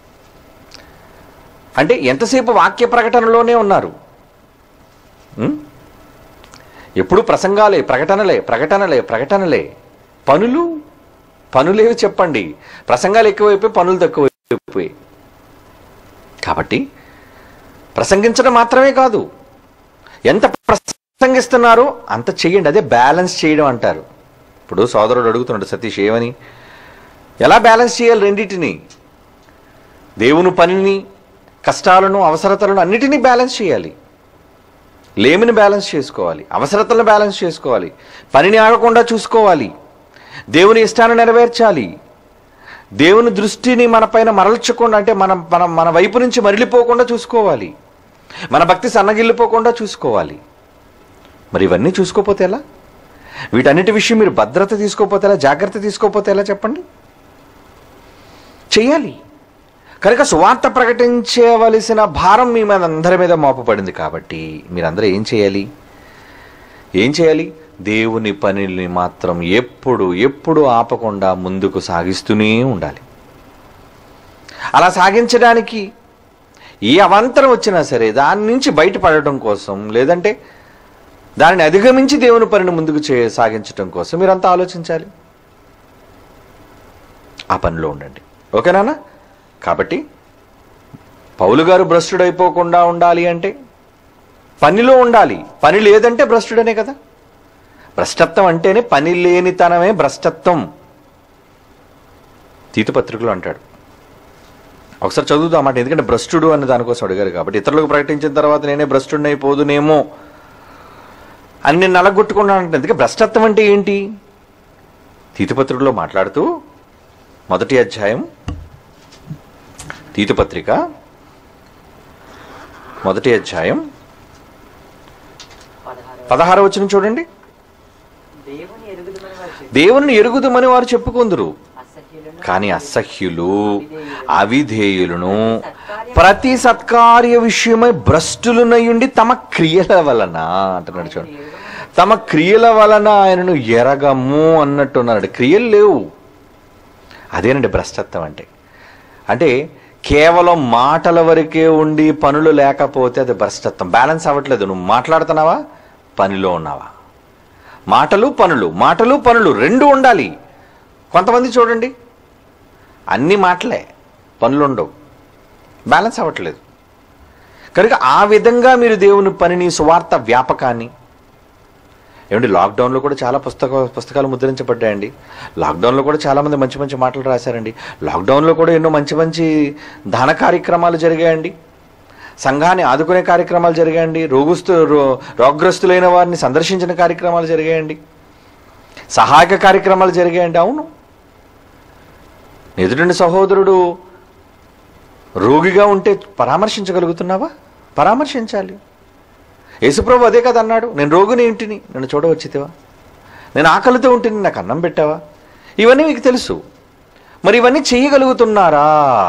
అంటే ఎంతసేపు వాక్య ప్రకటనలోనే ఉన్నారు ఉం? ఎప్పుడు ప్రసంగాలే ప్రకటనలే ప్రకటనలే ప్రకటనలే పనులు పనులేవి చెప్పండి ప్రసంగాలు ఎక్కువైపోయి పనులు తక్కువైపోయి కాబట్టి ప్రసంగించడం మాత్రమే కాదు ఎంత ప్రసంగిస్తున్నారో అంత చెయ్యండి అదే బ్యాలెన్స్ చేయడం అంటారు ఇప్పుడు సోదరుడు అడుగుతున్నాడు సతీష్ ఏమని ఎలా బ్యాలెన్స్ చేయాలి రెండింటిని దేవుని పనిని కష్టాలను అవసరతలను అన్నిటినీ బ్యాలెన్స్ చేయాలి లేమిని బ్యాలెన్స్ చేసుకోవాలి అవసరతలను బ్యాలెన్స్ చేసుకోవాలి పనిని ఆగకుండా చూసుకోవాలి దేవుని ఇష్టాన్ని నెరవేర్చాలి దేవుని దృష్టిని మన పైన మరల్చకుండా అంటే మన మన మన వైపు నుంచి మరలిపోకుండా చూసుకోవాలి మన భక్తి సన్నగిల్లిపోకుండా చూసుకోవాలి మరి ఇవన్నీ చూసుకోపోతే ఎలా వీటన్నిటి విషయం మీరు భద్రత తీసుకోపోతే ఎలా జాగ్రత్త తీసుకోపోతే ఎలా చెప్పండి చెయ్యాలి కనుక సువార్త ప్రకటించవలసిన భారం మీ మీద అందరి మీద మోపబడింది కాబట్టి మీరందరూ ఏం చేయాలి ఏం చేయాలి దేవుని పనిని మాత్రం ఎప్పుడు ఎప్పుడు ఆపకుండా ముందుకు సాగిస్తూనే ఉండాలి అలా సాగించడానికి ఏ అవాంతరం వచ్చినా సరే దాని నుంచి బయటపడటం కోసం లేదంటే దానిని అధిగమించి దేవుని పనిని ముందుకు చే సాగించటం కోసం మీరంతా ఆలోచించాలి ఆ పనిలో ఉండండి ఓకేనా కాబట్టి పౌలు గారు భ్రష్టుడైపోకుండా ఉండాలి అంటే పనిలో ఉండాలి పని లేదంటే భ్రష్టుడనే కదా భ్రష్టత్వం అంటేనే పని లేనితనమే భ్రష్టత్వం తీతుపత్రికలు అంటాడు ఒకసారి చదువుదాం మాట ఎందుకంటే భ్రష్టుడు అని దానికోసం అడిగారు కాబట్టి ఇతరులకు ప్రకటించిన తర్వాత నేనే భ్రష్టుడిని అయిపోదునేమో అని నేను నలగొట్టుకున్నాను అంటే అందుకే భ్రష్టత్వం అంటే ఏంటి తీతుపత్రికలో మాట్లాడుతూ మొదటి అధ్యాయం తీతుపత్రిక మొదటి అధ్యాయం పదహారు పదహార వచ్చిన చూడండి దేవుని ఎరుగుదమని వారు చెప్పి దేవుని ఎరుగుదమని వారు చెప్పుకుందరు అసహ్యులను కానీ అసహ్యులు అవిధేయులను ప్రతి సత్కార్య విషయమై భ్రష్టులునయుండి తమ క్రియల వలన అంటున్నాడు చూడండి తమ క్రియల వలన ఆయనను ఎరగము అన్నట్టు ఉన్నాడు క్రియలు లేవు అదేనండి భ్రష్టత్వం అంటే అంటే కేవలం మాటల వరకే ఉండి పనులు లేకపోతే అది భ్రష్టత్వం బ్యాలెన్స్ అవ్వట్లేదు నువ్వు మాట్లాడుతున్నావా పనిలో ఉన్నావా మాటలు పనులు మాటలు పనులు రెండు ఉండాలి కొంతమంది చూడండి అన్ని మాటలే పనులు ఉండవు బ్యాలెన్స్ అవ్వట్లేదు కనుక ఆ విధంగా మీరు దేవుని పనిని సువార్త వ్యాపకాన్ని ఏమండి లాక్డౌన్లో కూడా చాలా పుస్తక పుస్తకాలు ముద్రించబడ్డాయండి లాక్డౌన్లో కూడా చాలామంది మంచి మంచి మాటలు రాశారండి లాక్డౌన్లో కూడా ఎన్నో మంచి మంచి దాన కార్యక్రమాలు జరిగాయండి సంఘాన్ని ఆదుకునే కార్యక్రమాలు జరిగాయండి రోగుస్తు రో- రోగగ్రస్తులైన వారిని సందర్శించిన కార్యక్రమాలు జరిగాయండి సహాయక కార్యక్రమాలు జరిగాయండి అవును ఎదుటిని సహోదరుడు రోగిగా ఉంటే పరామర్శించగలుగుతున్నావా పరామర్శించాలి యేసుప్రభు అదే కదా అన్నాడు నేను రోగిని ఇంటిని నన్ను చూడవచ్చితివా నేను ఆకలితో ఉంటిని నాకు అన్నం పెట్టావా ఇవన్నీ మీకు తెలుసు మరి ఇవన్నీ చేయగలుగుతున్నారా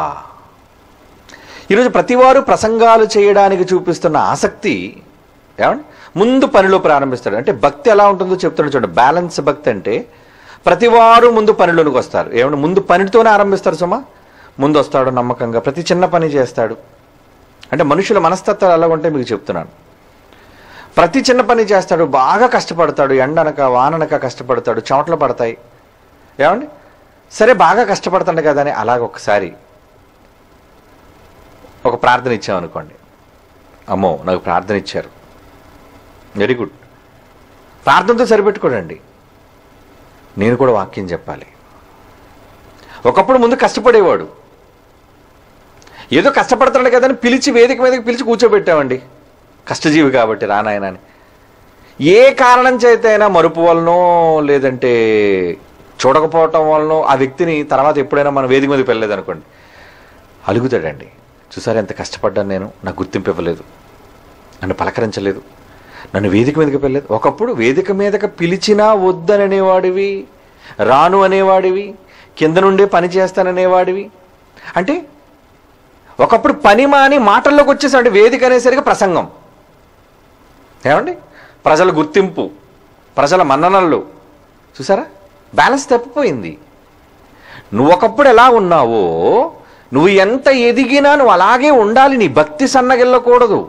ఈరోజు ప్రతివారు ప్రసంగాలు చేయడానికి చూపిస్తున్న ఆసక్తి ఏమండి ముందు పనిలో ప్రారంభిస్తాడు అంటే భక్తి ఎలా ఉంటుందో చెప్తాడు చూడండి బ్యాలెన్స్ భక్తి అంటే ప్రతివారు ముందు పనిలోనికి వస్తారు ఏమంటే ముందు పనితోనే ఆరంభిస్తారు సుమా ముందు వస్తాడు నమ్మకంగా ప్రతి చిన్న పని చేస్తాడు అంటే మనుషుల మనస్తత్వాలు ఎలా ఉంటే మీకు చెప్తున్నాను ప్రతి చిన్న పని చేస్తాడు బాగా కష్టపడతాడు ఎండనక వాననక కష్టపడతాడు చెమటలు పడతాయి ఏమండి సరే బాగా కష్టపడతాడు కదా అని అలాగ ఒకసారి ఒక ప్రార్థన ఇచ్చామనుకోండి అమ్మో నాకు ప్రార్థన ఇచ్చారు వెరీ గుడ్ ప్రార్థనతో సరిపెట్టుకోడండి నేను కూడా వాక్యం చెప్పాలి ఒకప్పుడు ముందు కష్టపడేవాడు ఏదో కష్టపడుతున్నాడు కదా అని పిలిచి వేదిక మీదకి పిలిచి కూర్చోబెట్టామండి కష్టజీవి కాబట్టి రానాయన అని ఏ కారణం చేత అయినా మరుపు వలనో లేదంటే చూడకపోవటం వలనో ఆ వ్యక్తిని తర్వాత ఎప్పుడైనా మన వేదిక మీదకి వెళ్ళలేదు అనుకోండి అలుగుతాడండి చూసారా ఎంత కష్టపడ్డాను నేను నాకు గుర్తింపు ఇవ్వలేదు నన్ను పలకరించలేదు నన్ను వేదిక మీదకి వెళ్ళలేదు ఒకప్పుడు వేదిక మీదకి పిలిచినా వద్దననేవాడివి రాను అనేవాడివి కింద నుండే పని చేస్తాననేవాడివి అంటే ఒకప్పుడు పని మాని మాటల్లోకి వచ్చేసాడు వేదిక అనేసరికి ప్రసంగం ఏమండి ప్రజల గుర్తింపు ప్రజల మన్ననలు చూసారా బ్యాలెన్స్ తప్పిపోయింది నువ్వు ఒకప్పుడు ఎలా ఉన్నావో నువ్వు ఎంత ఎదిగినా నువ్వు అలాగే ఉండాలి నీ భక్తి సన్నగిల్లకూడదు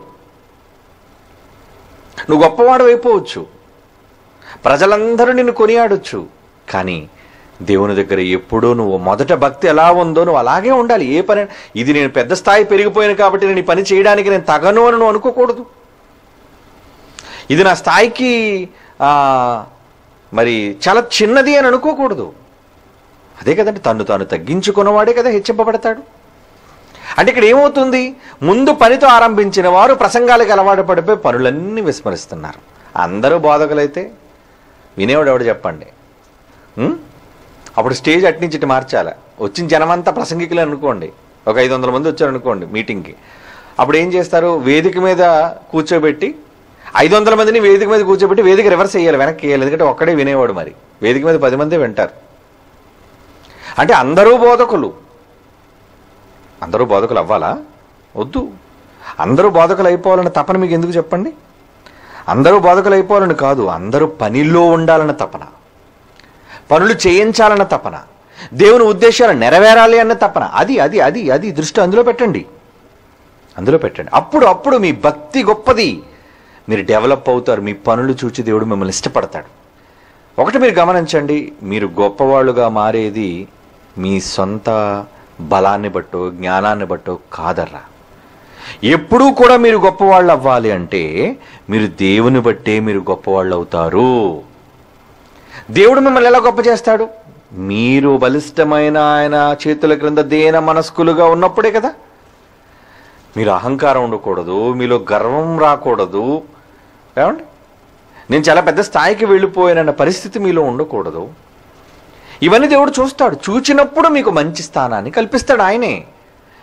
నువ్వు గొప్పవాడు అయిపోవచ్చు ప్రజలందరూ నిన్ను కొనియాడొచ్చు కానీ దేవుని దగ్గర ఎప్పుడూ నువ్వు మొదట భక్తి ఎలా ఉందో నువ్వు అలాగే ఉండాలి ఏ పని ఇది నేను పెద్ద స్థాయి పెరిగిపోయాను కాబట్టి నేను ఈ పని చేయడానికి నేను తగను అని నువ్వు అనుకోకూడదు ఇది నా స్థాయికి ఆ, మరి చాలా చిన్నది అని అనుకోకూడదు అదే కదండి తను తాను తగ్గించుకున్నవాడే కదా హెచ్చింపబడతాడు అంటే ఇక్కడ ఏమవుతుంది ముందు పనితో ఆరంభించిన వారు ప్రసంగాలకు అలవాటు పడిపోయి పనులన్నీ విస్మరిస్తున్నారు అందరూ బోధకులైతే వినేవాడు ఎవడు చెప్పండి ఉం? అప్పుడు స్టేజ్ అట్నుంచి ఇటు మార్చాలా వచ్చిన జనమంతా ప్రసంగికులు అనుకోండి ఒక ఐదు వందల మంది వచ్చారు అనుకోండి మీటింగ్కి అప్పుడు ఏం చేస్తారు వేదిక మీద కూర్చోబెట్టి ఐదు వందల మందిని వేదిక మీద కూర్చోబెట్టి వేదిక రివర్స్ చేయాలి వెనక్కి వేయాలి ఎందుకంటే ఒక్కడే వినేవాడు మరి వేదిక మీద పది మంది వింటారు అంటే అందరూ బోధకులు అందరూ బోధకులు అవ్వాలా వద్దు అందరూ బోధకులు అయిపోవాలని తపన మీకు ఎందుకు చెప్పండి అందరూ బోధకులు అయిపోవాలని కాదు అందరూ పనిలో ఉండాలన్న తపన పనులు చేయించాలన్న తపన దేవుని ఉద్దేశాలు నెరవేరాలి అన్న తపన అది అది అది అది దృష్టి అందులో పెట్టండి అందులో పెట్టండి అప్పుడు అప్పుడు మీ భక్తి గొప్పది మీరు డెవలప్ అవుతారు మీ పనులు చూచి దేవుడు మిమ్మల్ని ఇష్టపడతాడు ఒకటి మీరు గమనించండి మీరు గొప్పవాళ్ళుగా మారేది మీ సొంత బలాన్ని బట్టో జ్ఞానాన్ని బట్టో కాదర్రా ఎప్పుడూ కూడా మీరు గొప్పవాళ్ళు అవ్వాలి అంటే మీరు దేవుని బట్టే మీరు గొప్పవాళ్ళు అవుతారు దేవుడు మిమ్మల్ని ఎలా గొప్ప చేస్తాడు మీరు బలిష్టమైన ఆయన చేతుల క్రింద దేన మనస్కులుగా ఉన్నప్పుడే కదా మీరు అహంకారం ఉండకూడదు మీలో గర్వం రాకూడదు ఏమండి నేను చాలా పెద్ద స్థాయికి వెళ్ళిపోయానన్న పరిస్థితి మీలో ఉండకూడదు ఇవన్నీ దేవుడు చూస్తాడు చూచినప్పుడు మీకు మంచి స్థానాన్ని కల్పిస్తాడు ఆయనే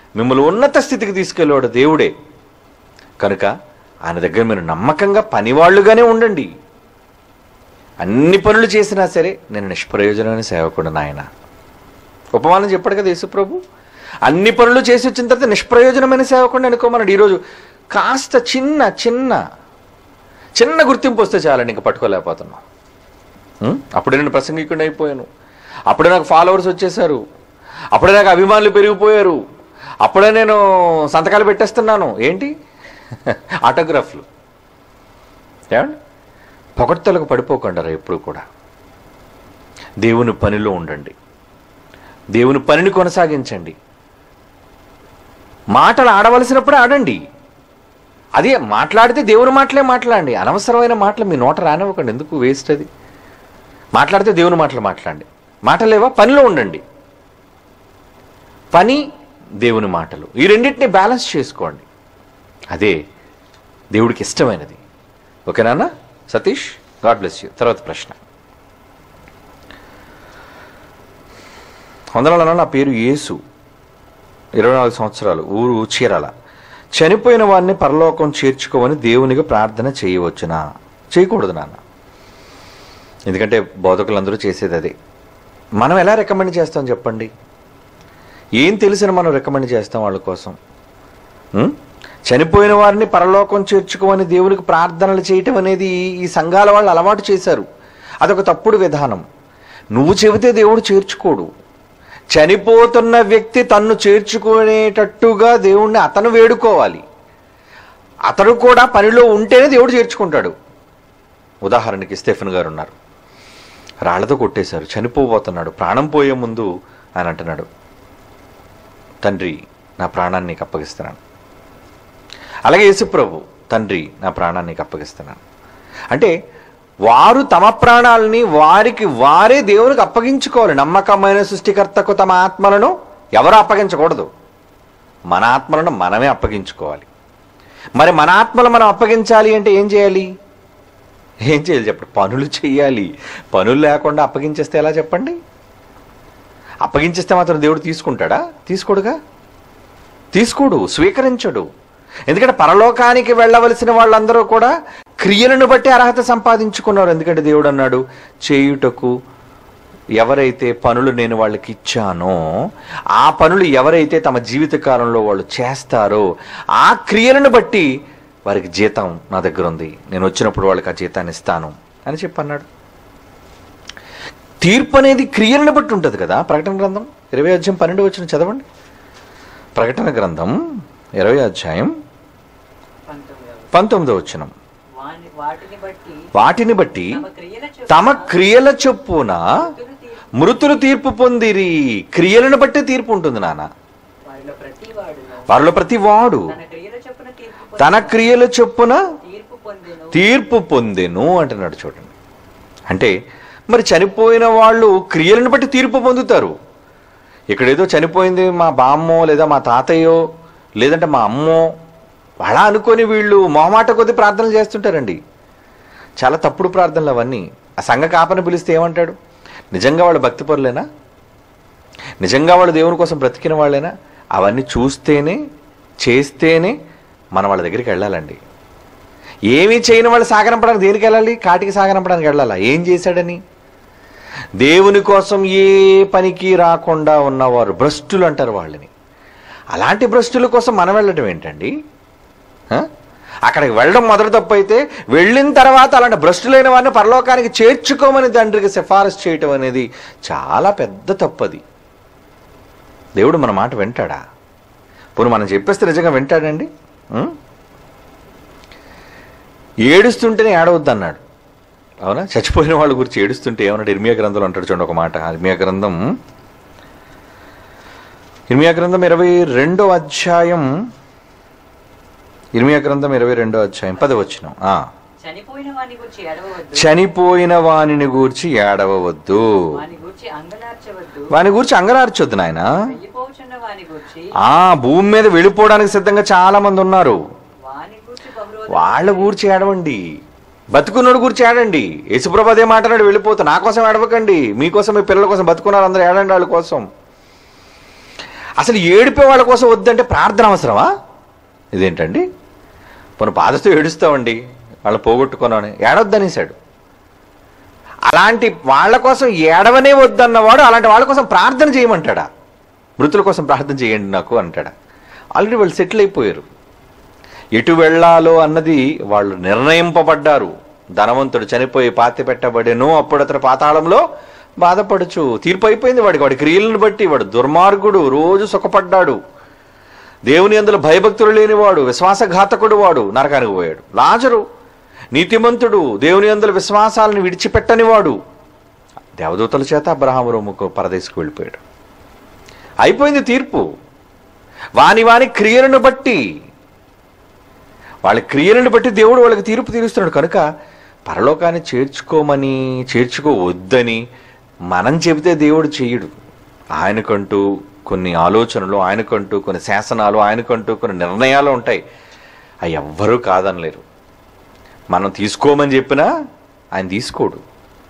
మిమ్మల్ని ఉన్నత స్థితికి తీసుకెళ్ళేవాడు దేవుడే కనుక ఆయన దగ్గర మీరు నమ్మకంగా పనివాళ్ళుగానే ఉండండి అన్ని పనులు చేసినా సరే నేను నిష్ప్రయోజనమైన సేవకుడు నాయన ఉపమానం చెప్పాడు కదా యేసుప్రభు అన్ని పనులు చేసి వచ్చిన తర్వాత నిష్ప్రయోజనమైన సేవకుడిని అనుకోమన్నాడు ఈరోజు కాస్త చిన్న చిన్న చిన్న గుర్తింపు వస్తే చాలండి ఇంకా పట్టుకోలేకపోతున్నాం ఉం? అప్పుడే నేను ప్రసంగికుడిని అయిపోయాను అప్పుడే నాకు ఫాలోవర్స్ వచ్చేసారు అప్పుడే నాకు అభిమానులు పెరిగిపోయారు అప్పుడే నేను సంతకాలు పెట్టేస్తున్నాను ఏంటి ఆటోగ్రాఫ్లు ఏమండి పొగడ్తలకు పడిపోకుండా ఎప్పుడు కూడా దేవుని పనిలో ఉండండి దేవుని పనిని కొనసాగించండి మాటలు ఆడవలసినప్పుడు ఆడండి అదే మాట్లాడితే దేవుని మాటలే మాట్లాడండి అనవసరమైన మాటలు మీ నోట రానివ్వకండి ఎందుకు వేస్ట్ అది మాట్లాడితే దేవుని మాటలు మాట్లాడండి మాటలేవా పనిలో ఉండండి పని దేవుని మాటలు ఈ రెండింటిని బ్యాలెన్స్ చేసుకోండి అదే దేవుడికి ఇష్టమైనది ఓకేనా సతీష్ గాడ్ బ్లెస్ యూ తర్వాత ప్రశ్న వందనాలన్నా నా పేరు యేసు ఇరవై నాలుగు సంవత్సరాలు ఊరు చీరాల చనిపోయిన వారిని పరలోకం చేర్చుకోమని దేవునిగా ప్రార్థన చేయవచ్చునా చేయకూడదు నాన్న ఎందుకంటే బోధకులందరూ చేసేది అదే మనం ఎలా రికమెండ్ చేస్తాం చెప్పండి ఏం తెలిసిన మనం రికమెండ్ చేస్తాం వాళ్ళ కోసం ఉం? చనిపోయిన వారిని పరలోకం చేర్చుకోమని దేవునికి ప్రార్థనలు చేయటం అనేది ఈ సంఘాల వాళ్ళు అలవాటు చేశారు అదొక తప్పుడు విధానం నువ్వు చెబితే దేవుడు చేర్చుకోడు చనిపోతున్న వ్యక్తి తన్ను చేర్చుకునేటట్టుగా దేవుణ్ణి అతను వేడుకోవాలి అతడు కూడా పనిలో ఉంటేనే దేవుడు చేర్చుకుంటాడు ఉదాహరణకి స్టెఫెన్ గారు ఉన్నారు రాళ్లతో కొట్టేశారు చనిపోబోతున్నాడు ప్రాణం పోయే ముందు ఆయన అంటున్నాడు తండ్రి నా ప్రాణాన్ని నీకు అప్పగిస్తున్నాను అలాగే యేసుప్రభు తండ్రి నా ప్రాణాన్ని నీకు అప్పగిస్తున్నాను అంటే వారు తమ ప్రాణాలని వారికి వారే దేవునికి అప్పగించుకోవాలి నమ్మకమైన సృష్టికర్తకు తమ ఆత్మలను ఎవరు అప్పగించకూడదు మన ఆత్మలను మనమే అప్పగించుకోవాలి మరి మన ఆత్మలు మనం అప్పగించాలి అంటే ఏం చేయాలి ఏం చేయాలి చెప్పండి పనులు చేయాలి పనులు లేకుండా అప్పగించేస్తే ఎలా చెప్పండి అప్పగించేస్తే మాత్రం దేవుడు తీసుకుంటాడా తీసుకోడుగా తీసుకోడు స్వీకరించడు ఎందుకంటే పరలోకానికి వెళ్ళవలసిన వాళ్ళందరూ కూడా క్రియలను బట్టి అర్హత సంపాదించుకున్నారు ఎందుకంటే దేవుడు అన్నాడు చేయుటకు ఎవరైతే పనులు నేను వాళ్ళకి ఇచ్చానో ఆ పనులు ఎవరైతే తమ జీవిత కాలంలో వాళ్ళు చేస్తారో ఆ క్రియలను బట్టి వారికి జీతం నా దగ్గర ఉంది నేను వచ్చినప్పుడు వాళ్ళకి ఆ జీతాన్ని ఇస్తాను అని చెప్పి అన్నాడు తీర్పు అనేది క్రియలను బట్టి ఉంటుంది కదా ప్రకటన గ్రంథం ఇరవై అధ్యాయం పన్నెండు వచ్చిన చదవండి ప్రకటన గ్రంథం ఇరవై అధ్యాయం పంతొమ్మిదవ పంతొమ్మిదో వచ్చినం వాని వాటిని బట్టి వాటిని బట్టి తమ క్రియల చొప్పున తమ క్రియల చొప్పున మృతులు తీర్పు మృతులు తీర్పు పొందిరి క్రియలను బట్టి తీర్పు ఉంటుంది నాన్న వారిలో ప్రతి వాడును వారిలో ప్రతి వాడు తన క్రియల చొప్పున తీర్పు తన క్రియల చొప్పున తీర్పు పొందెను తీర్పు పొందెను అంటున్నాడు చూడండి అంటే మరి చనిపోయిన వాళ్ళు క్రియలను బట్టి తీర్పు పొందుతారు ఇక్కడేదో చనిపోయింది మా బామ్మో లేదా మా తాతయ్యో లేదంటే మా అమ్మో అలా అనుకొని వీళ్ళు మొహమాట కొద్ది ప్రార్థనలు చేస్తుంటారండి చాలా తప్పుడు ప్రార్థనలు అవన్నీ ఆ సంఘ కాపని పిలిస్తే ఏమంటాడు నిజంగా వాళ్ళు భక్తి పరులేనా నిజంగా వాళ్ళు దేవుని కోసం బ్రతికిన వాళ్ళేనా అవన్నీ చూస్తేనే చేస్తేనే మనం వాళ్ళ దగ్గరికి వెళ్ళాలండి ఏమీ చేయని వాళ్ళు సాగనంపడానికి దేనికి వెళ్ళాలి కాటికి సాగనంపడానికి వెళ్ళాలా ఏం చేశాడని దేవుని కోసం ఏ పనికి రాకుండా ఉన్నవారు భ్రష్టులు అంటారు వాళ్ళని అలాంటి భ్రష్టుల కోసం మనం వెళ్ళడం ఏంటండి ఆ? అక్కడికి వెళ్ళడం మొదటి తప్పు అయితే వెళ్ళిన తర్వాత అలాంటి భ్రష్టులైన వారిని పరలోకానికి చేర్చుకోమని తండ్రికి సిఫారసు చేయటం అనేది చాలా పెద్ద తప్పది దేవుడు మన మాట వింటాడా పోనీ మనం చెప్పేస్తే నిజంగా వింటాడండి ఉం? ఏడుస్తుంటేనే ఏడవద్దు అన్నాడు అవునా చచ్చిపోయిన వాళ్ళ గురించి ఏడుస్తుంటే ఏమన్నాడు ఇర్మియా గ్రంథంలో అంటాడు చూడండి ఒక మాట ఇర్మియా గ్రంథం ఇర్మియా గ్రంథం ఇరవై రెండో అధ్యాయం ఇర్మియా గ్రంథం ఇరవై రెండో అధ్యాయం పదవచ్చిన చనిపోయిన వాని గురించి ఎడవవద్దు చనిపోయిన వానిని గూర్చి ఏడవవద్దు వాని గురించి అంగలార్చవద్దు వాని గురించి అంగలార్చొద్దు నాయన వెళ్ళిపోచున్న వాని గురించి ఆ భూమి మీద వెళ్ళిపోవడానికి సిద్ధంగా చాలా మంది ఉన్నారు వాని గురించి బహురోధ వాళ్ళ గూర్చి ఏడవండి బతుకున్నోడు గురించి ఏడండి యేసుప్రభు అదే మాట్లాడు వెళ్ళిపోతా నా కోసం ఏడవకండి మీకోసం మీ పిల్లల కోసం బతుకున్నారు అందరూ ఏడండి వాళ్ళ కోసం అసలు ఏడిపే వాళ్ళ కోసం వద్దంటే ప్రార్థన అవసరమా ఇదేంటండి మన బాధతో ఏడుస్తామండి వాళ్ళు పోగొట్టుకున్నాను ఏడొద్దనేసాడు అలాంటి వాళ్ళ కోసం ఏడవనే వద్దన్నవాడు అలాంటి వాళ్ళ కోసం ప్రార్థన చేయమంటాడా మృతుల కోసం ప్రార్థన చేయండి నాకు అంటాడా ఆల్రెడీ వాళ్ళు సెటిల్ అయిపోయారు ఎటు వెళ్ళాలో అన్నది వాళ్ళు నిర్ణయింపబడ్డారు ధనవంతుడు చనిపోయి పాతి పెట్టబడెను అప్పుడు అతను పాతాళంలో బాధపడుచు తీర్పు అయిపోయింది వాడికి వాడి క్రియలను బట్టి వాడు దుర్మార్గుడు రోజు సుఖపడ్డాడు దేవుని అందులో భయభక్తులు లేనివాడు విశ్వాసఘాతకుడు వాడు నరకానికి పోయాడు లాజరు నీతిమంతుడు దేవుని అందులో విశ్వాసాలను విడిచిపెట్టనివాడు దేవదూతల చేత అబ్రహాము రొమ్ముకు పరదేశకు వెళ్ళిపోయాడు అయిపోయింది తీర్పు వాని వాని క్రియలను బట్టి వాళ్ళ క్రియలను బట్టి దేవుడు వాళ్ళకి తీర్పు తీరుస్తున్నాడు కనుక పరలోకాన్ని చేర్చుకోమని చేర్చుకోవద్దని మనం చెబితే దేవుడు చెయ్యడు ఆయనకంటూ కొన్ని ఆలోచనలు ఆయనకంటూ కొన్ని శాసనాలు ఆయనకంటూ కొన్ని నిర్ణయాలు ఉంటాయి అవి ఎవ్వరూ కాదనలేరు మనం తీసుకోమని చెప్పినా ఆయన తీసుకోడు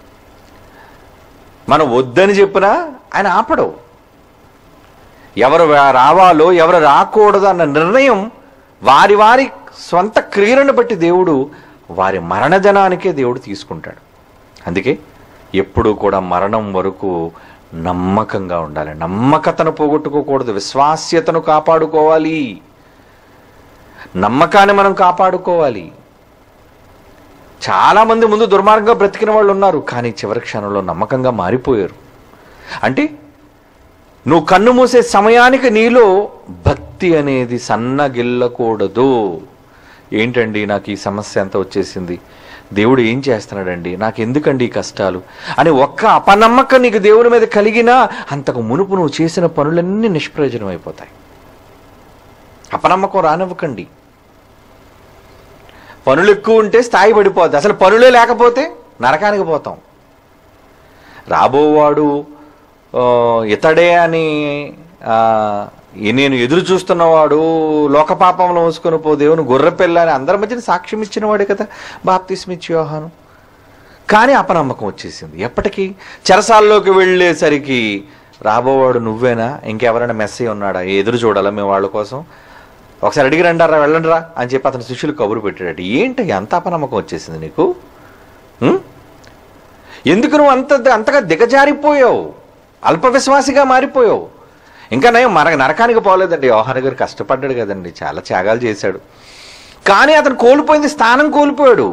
మనం వద్దని చెప్పినా ఆయన ఆపడు ఎవరు రా- రావాలో ఎవరు రాకూడదు అన్న నిర్ణయం వారి వారి స్వంత క్రియలను బట్టి దేవుడు వారి మరణజనానికే దేవుడు తీసుకుంటాడు అందుకే ఎప్పుడూ కూడా మరణం వరకు నమ్మకంగా ఉండాలి నమ్మకతను పోగొట్టుకోకూడదు విశ్వాస్యతను కాపాడుకోవాలి నమ్మకాన్ని మనం కాపాడుకోవాలి చాలామంది ముందు దుర్మార్గంగా బ్రతికిన వాళ్ళు ఉన్నారు కానీ చివరి క్షణంలో నమ్మకంగా మారిపోయారు అంటే నువ్వు కన్ను మూసే సమయానికి నీలో భక్తి అనేది సన్నగిల్లకూడదు ఏంటండి నాకు ఈ సమస్య ఎంత వచ్చేసింది దేవుడు ఏం చేస్తున్నాడండి నాకు ఎందుకండి ఈ కష్టాలు అని ఒక్క అపనమ్మకం నీకు దేవుని మీద కలిగినా అంతకు మునుపు నువ్వు చేసిన పనులన్నీ నిష్ప్రయోజనం అయిపోతాయి అపనమ్మకం రానివ్వకండి పనులు ఎక్కువ ఉంటే స్థాయి పడిపోద్ది అసలు పనులే లేకపోతే నరకానికి పోతాం రాబోవాడు ఆ, ఇతడే అని ఆ, ఈ నేను ఎదురు చూస్తున్నవాడు లోకపాపంలో మోసుకొని పో దేవుని గొర్రెపిల్ల అని అందరి మధ్యన సాక్ష్యం ఇచ్చిన వాడే కదా బాప్తిస్మిచ్చి యోహాను కానీ అపనమ్మకం వచ్చేసింది ఎప్పటికీ చెరసాల్లోకి వెళ్ళేసరికి రాబోవాడు నువ్వేనా ఇంకెవరైనా మెస్సీ ఉన్నాడా ఎదురు చూడాలా మేము వాళ్ళ కోసం ఒకసారి అడిగి రండారా వెళ్ళండి రా అని చెప్పి అతని శిష్యులు కబురు పెట్టాడు ఏంటి అంత అపనమ్మకం వచ్చేసింది నీకు ఉం? ఎందుకు నువ్వు అంత అంతగా దిగజారిపోయావు అల్ప విశ్వాసిగా మారిపోయావు ఇంకా నయం మన నరకానికి పోలేదండి యోహాన్ గారు కష్టపడ్డాడు కదండి చాలా త్యాగాలు చేశాడు కానీ అతను కోల్పోయింది స్థానం కోల్పోయాడు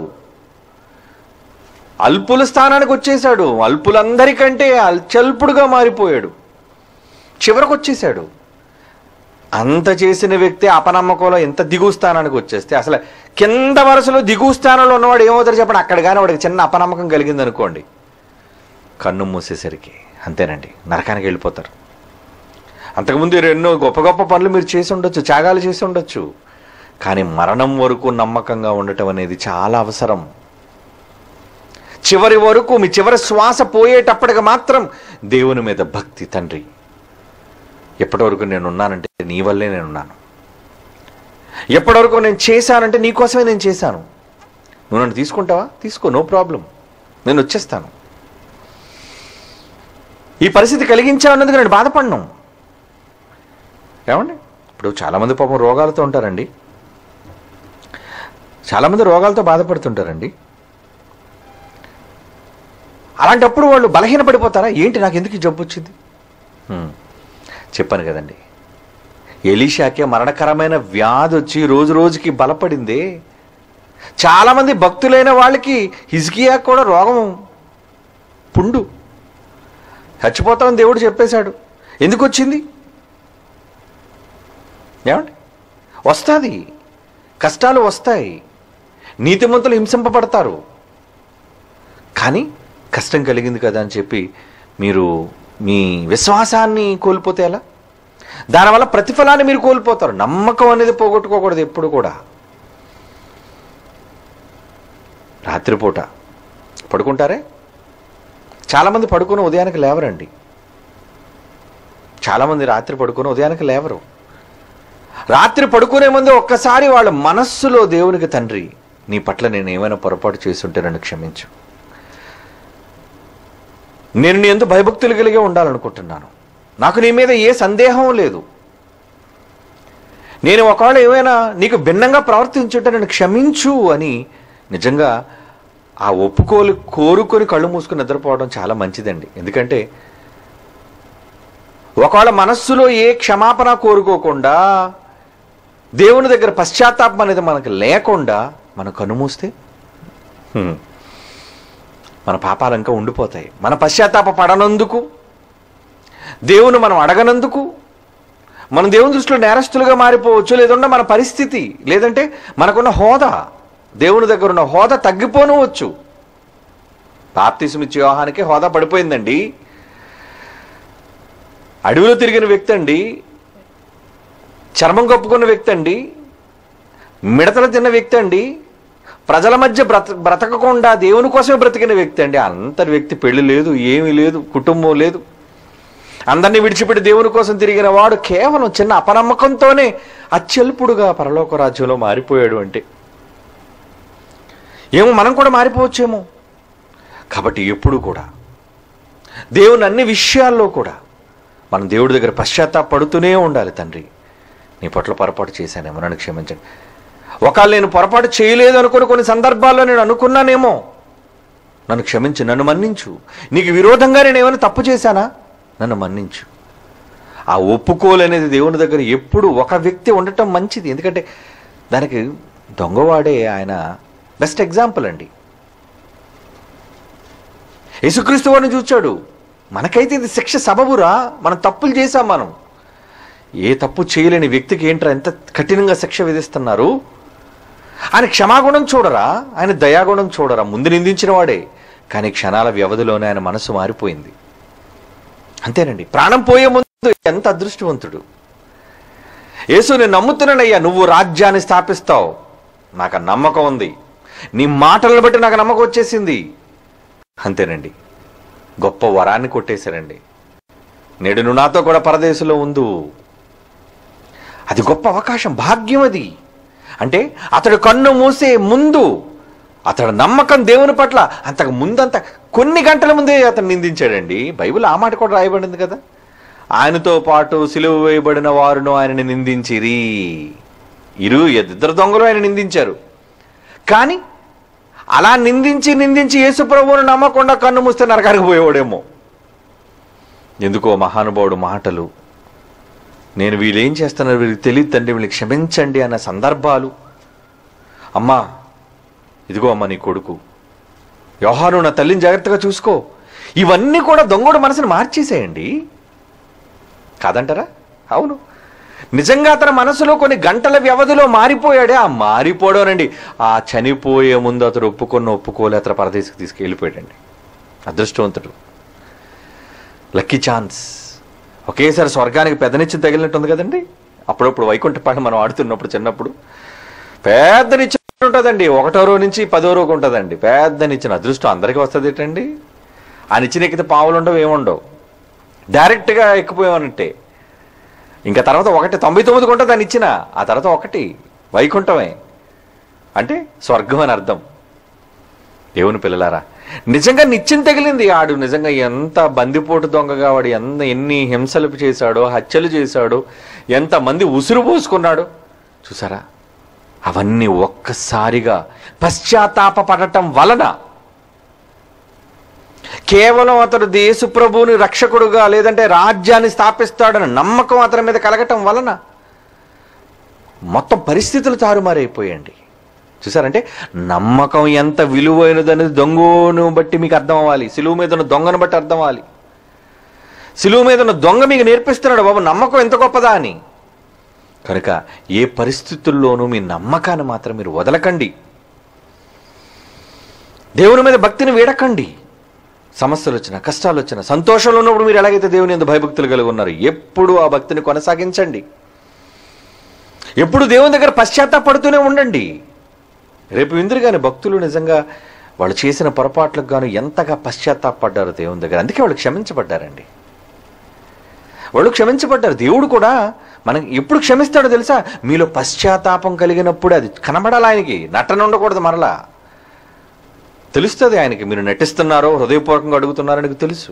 అల్పుల స్థానానికి వచ్చేసాడు అల్పులందరికంటే అల్చల్పుడుగా మారిపోయాడు చివరకు వచ్చేసాడు అంత చేసిన వ్యక్తి అపనమ్మకంలో ఎంత దిగువ స్థానానికి వచ్చేస్తే అసలు కింద వరుసలో దిగువ స్థానంలో ఉన్నవాడు ఏమవుతారు చెప్పండి అక్కడ కానీ వాడికి చిన్న అపనమ్మకం కలిగింది అనుకోండి కన్ను మూసేసరికి అంతేనండి నరకానికి వెళ్ళిపోతారు అంతకుముందు మీరు ఎన్నో గొప్ప గొప్ప పనులు మీరు చేసి ఉండొచ్చు త్యాగాలు చేసి ఉండొచ్చు కానీ మరణం వరకు నమ్మకంగా ఉండటం అనేది చాలా అవసరం చివరి వరకు మీ చివరి శ్వాస పోయేటప్పటికి మాత్రం దేవుని మీద భక్తి తండ్రి ఎప్పటి వరకు నేను ఉన్నానంటే నీ వల్లే నేను ఉన్నాను ఎప్పటి వరకు నేను చేశానంటే నీ కోసమే నేను చేశాను నువ్వు నన్ను తీసుకుంటావా తీసుకో నో ప్రాబ్లం నేను వచ్చేస్తాను ఈ పరిస్థితి కలిగించావు అన్నందుకు నేను బాధపడినాం ఏమండి ఇప్పుడు చాలామంది పాపం రోగాలతో ఉంటారండి చాలామంది రోగాలతో బాధపడుతుంటారండి అలాంటప్పుడు వాళ్ళు బలహీన పడిపోతారా ఏంటి నాకు ఎందుకు ఈ జబ్బు వచ్చింది హ్మ్. చెప్పాను కదండి ఎలీషాకే మరణకరమైన వ్యాధి వచ్చి రోజు రోజుకి బలపడిందే చాలామంది భక్తులైన వాళ్ళకి హిజ్కియా కూడా రోగం పుండు చచ్చిపోతామని దేవుడు చెప్పేశాడు ఎందుకు వచ్చింది ఏమండి వస్తుంది కష్టాలు వస్తాయి నీతిమంతులు హింసింపబడతారు కానీ కష్టం కలిగింది కదా అని చెప్పి మీరు మీ విశ్వాసాన్ని కోల్పోతే ఎలా దానివల్ల ప్రతిఫలాన్ని మీరు కోల్పోతారు నమ్మకం అనేది పోగొట్టుకోకూడదు ఎప్పుడు కూడా రాత్రిపూట పడుకుంటారే చాలామంది పడుకుని ఉదయానికి లేవరండి చాలామంది రాత్రి పడుకుని ఉదయానికి లేవరు రాత్రి పడుకునే ముందు ఒక్కసారి వాళ్ళ మనస్సులో దేవునికి తండ్రి నీ పట్ల నేను ఏమైనా పొరపాటు చేస్తుంటే నన్ను క్షమించు నేను నీ ఎందు భయభక్తులు కలిగే ఉండాలనుకుంటున్నాను నాకు నీ మీద ఏ సందేహం లేదు నేను ఒకవేళ ఏమైనా నీకు భిన్నంగా ప్రవర్తించుంటే నన్ను క్షమించు అని నిజంగా ఆ ఒప్పుకోలు కోరుకొని కళ్ళు మూసుకొని నిద్రపోవడం చాలా మంచిదండి ఎందుకంటే ఒకవేళ మనస్సులో ఏ క్షమాపణ కోరుకోకుండా దేవుని దగ్గర పశ్చాత్తాపం అనేది మనకు లేకుండా మనం కనుమూస్తే హ్మ్, మన పాపాలు ఇంకా ఉండిపోతాయి మన పశ్చాత్తాప పడనందుకు దేవుని మనం అడగనందుకు మనం దేవుని దృష్టిలో నేరస్తులుగా మారిపోవచ్చు లేదంటే మన పరిస్థితి లేదంటే మనకున్న హోదా దేవుని దగ్గర ఉన్న హోదా తగ్గిపోనవచ్చు బాప్తిసమిచ్చే వ్యూహానికి హోదా పడిపోయిందండి అడవిలో తిరిగిన వ్యక్తి అండి చర్మం కప్పుకున్న వ్యక్తి అండి మిడతలు తిన్న వ్యక్తి అండి ప్రజల మధ్య బ్రత బ్రతకకుండా దేవుని కోసమే బ్రతికిన వ్యక్తి అండి అంతటి వ్యక్తి పెళ్లి లేదు ఏమీ లేదు కుటుంబం లేదు అందరినీ విడిచిపెట్టి దేవుని కోసం తిరిగిన వాడు కేవలం చిన్న అపనమ్మకంతోనే అత్యల్పుడుగా పరలోక రాజ్యంలో మారిపోయాడు అంటే ఏమో మనం కూడా మారిపోవచ్చేమో కాబట్టి ఎప్పుడు కూడా దేవుని అన్ని విషయాల్లో కూడా మనం దేవుడి దగ్గర పశ్చాత్తాపడుతూనే ఉండాలి తండ్రి నీ పట్ల పొరపాటు చేశానేమో నన్ను క్షమించండి ఒకవేళ నేను పొరపాటు చేయలేదు అనుకుని కొన్ని సందర్భాల్లో నేను అనుకున్నానేమో నన్ను క్షమించు నన్ను మన్నించు నీకు విరోధంగా నేను ఏమైనా తప్పు చేశానా నన్ను మన్నించు ఆ ఒప్పుకోలు అనేది దేవుని దగ్గర ఎప్పుడు ఒక వ్యక్తి ఉండటం మంచిది ఎందుకంటే దానికి దొంగవాడే ఆయన బెస్ట్ ఎగ్జాంపుల్ అండి యేసుక్రీస్తు వారిని చూచాడు మనకైతే ఇది శిక్ష సబబురా మనం తప్పులు చేశాం మనం ఏ తప్పు చేయలేని వ్యక్తికి ఏంట్రా ఎంత కఠినంగా శిక్ష విధిస్తున్నారు ఆయన క్షమాగుణం చూడరా ఆయన దయాగుణం చూడరా ముందు నిందించిన వాడే కానీ క్షణాల వ్యవధిలోనే ఆయన మనసు మారిపోయింది అంతేనండి ప్రాణం పోయే ముందు ఎంత అదృష్టవంతుడు యేసు నేను నమ్ముతున్నానయ్యా నువ్వు రాజ్యాన్ని స్థాపిస్తావు నాకు ఆ నమ్మకం ఉంది నీ మాటలను బట్టి నాకు నమ్మకం వచ్చేసింది అంతేనండి గొప్ప వరాన్ని కొట్టేశారండి నేడు నువ్వు నాతో కూడా పరదేశంలో ఉందు అది గొప్ప అవకాశం భాగ్యం అది అంటే అతడు కన్ను మూసే ముందు అతడు నమ్మకం దేవుని పట్ల అంతకు ముందంత కొన్ని గంటల ముందే అతను నిందించాడండి బైబిల్ ఆ మాట కూడా రాయబడింది కదా ఆయనతో పాటు సిలువ వేయబడిన వారును ఆయనని నిందించిరి ఇరు ఇద్దరు దొంగలు ఆయన నిందించారు కానీ అలా నిందించి నిందించి యేసు ప్రభువును నమ్మకుండా కన్ను మూస్తే నరకానికి పోయేవాడేమో ఎందుకో మహానుభావుడు మాటలు నేను వీళ్ళేం చేస్తున్నారు వీళ్ళకి తెలియదు తండ్రి వీళ్ళకి క్షమించండి అన్న సందర్భాలు అమ్మా ఇదిగో అమ్మ నీ కొడుకు వ్యవహారం నా తల్లిని జాగ్రత్తగా చూసుకో ఇవన్నీ కూడా దొంగోడు మనసును మార్చేసేయండి కాదంటారా అవును నిజంగా అతని మనసులో కొన్ని గంటల వ్యవధిలో మారిపోయాడే ఆ మారిపోవడోనండి ఆ చనిపోయే ముందు అతడు ఒప్పుకొని ఒప్పుకోలే అతను పరదేశకు తీసుకెళ్ళిపోయాడండి అదృష్టవంతుడు లక్కీ ఛాన్స్ ఒకేసారి స్వర్గానికి పెద్దనిచ్చి తగిలినట్టుంది కదండి అప్పుడప్పుడు వైకుంఠపాడు మనం ఆడుతున్నప్పుడు చిన్నప్పుడు పెద్ద నిచ్చెన ఉంటుందండి ఒకటో రో నుంచి పదో రోజు ఉంటుందండి పెద్ద నిచ్చెన అదృష్టం అందరికీ వస్తుంది ఏంటండి ఆ నిచ్చెన ఎక్కితే పావులు ఉండవు ఏముండవు డైరెక్ట్గా ఎక్కిపోయామనంటే ఇంకా తర్వాత ఒకటి తొంభై తొమ్మిది కొంట దాన్ని ఇచ్చిన ఆ తర్వాత ఒకటి వైకుంఠమే అంటే స్వర్గం అని అర్థం దేవుని పిల్లలారా నిజంగా నిత్యం తగిలింది ఆడు నిజంగా ఎంత బందిపోటు దొంగగా వాడు ఎంత ఎన్ని హింసలు చేశాడో హత్యలు చేశాడో ఎంత మంది ఉసురు పోసుకున్నాడు చూసారా అవన్నీ ఒక్కసారిగా పశ్చాత్తాప పడటం వలన కేవలం అతడు దేశ ప్రభువుని రక్షకుడుగా లేదంటే రాజ్యాన్ని స్థాపిస్తాడని నమ్మకం అతని మీద కలగటం వలన మొత్తం పరిస్థితులు తారుమారైపోయండి చూసారంటే నమ్మకం ఎంత విలువైనదనేది దొంగను బట్టి మీకు అర్థం అవ్వాలి సిలువు మీద ఉన్న దొంగను బట్టి అర్థం అవ్వాలి సిలువు మీద ఉన్న దొంగ మీకు నేర్పిస్తున్నాడు బాబు నమ్మకం ఎంత గొప్పదా అని కనుక ఏ పరిస్థితుల్లోనూ మీ నమ్మకాన్ని మాత్రం మీరు వదలకండి దేవుని మీద భక్తిని వీడకండి సమస్యలు వచ్చిన కష్టాలు వచ్చిన సంతోషంలో ఉన్నప్పుడు మీరు ఎలాగైతే దేవుని ఎందు భయభక్తులు కలిగి ఉన్నారు ఎప్పుడు ఆ భక్తిని కొనసాగించండి ఎప్పుడు దేవుని దగ్గర పశ్చాత్తాపడుతూనే ఉండండి రేపు ఇందురు కానీ భక్తులు నిజంగా వాళ్ళు చేసిన పొరపాట్లకు గాను ఎంతగా పశ్చాత్తాపడ్డారు దేవుని దగ్గర అందుకే వాళ్ళు క్షమించబడ్డారండి వాళ్ళు క్షమించబడ్డారు దేవుడు కూడా మనకి ఎప్పుడు క్షమిస్తాడో తెలుసా మీలో పశ్చాత్తాపం కలిగినప్పుడు అది కనబడాలి ఆయనకి నటన ఉండకూడదు మరలా తెలుస్తుంది ఆయనకి మీరు నటిస్తున్నారో హృదయపూర్వకంగా అడుగుతున్నారో ఆయనకు తెలుసు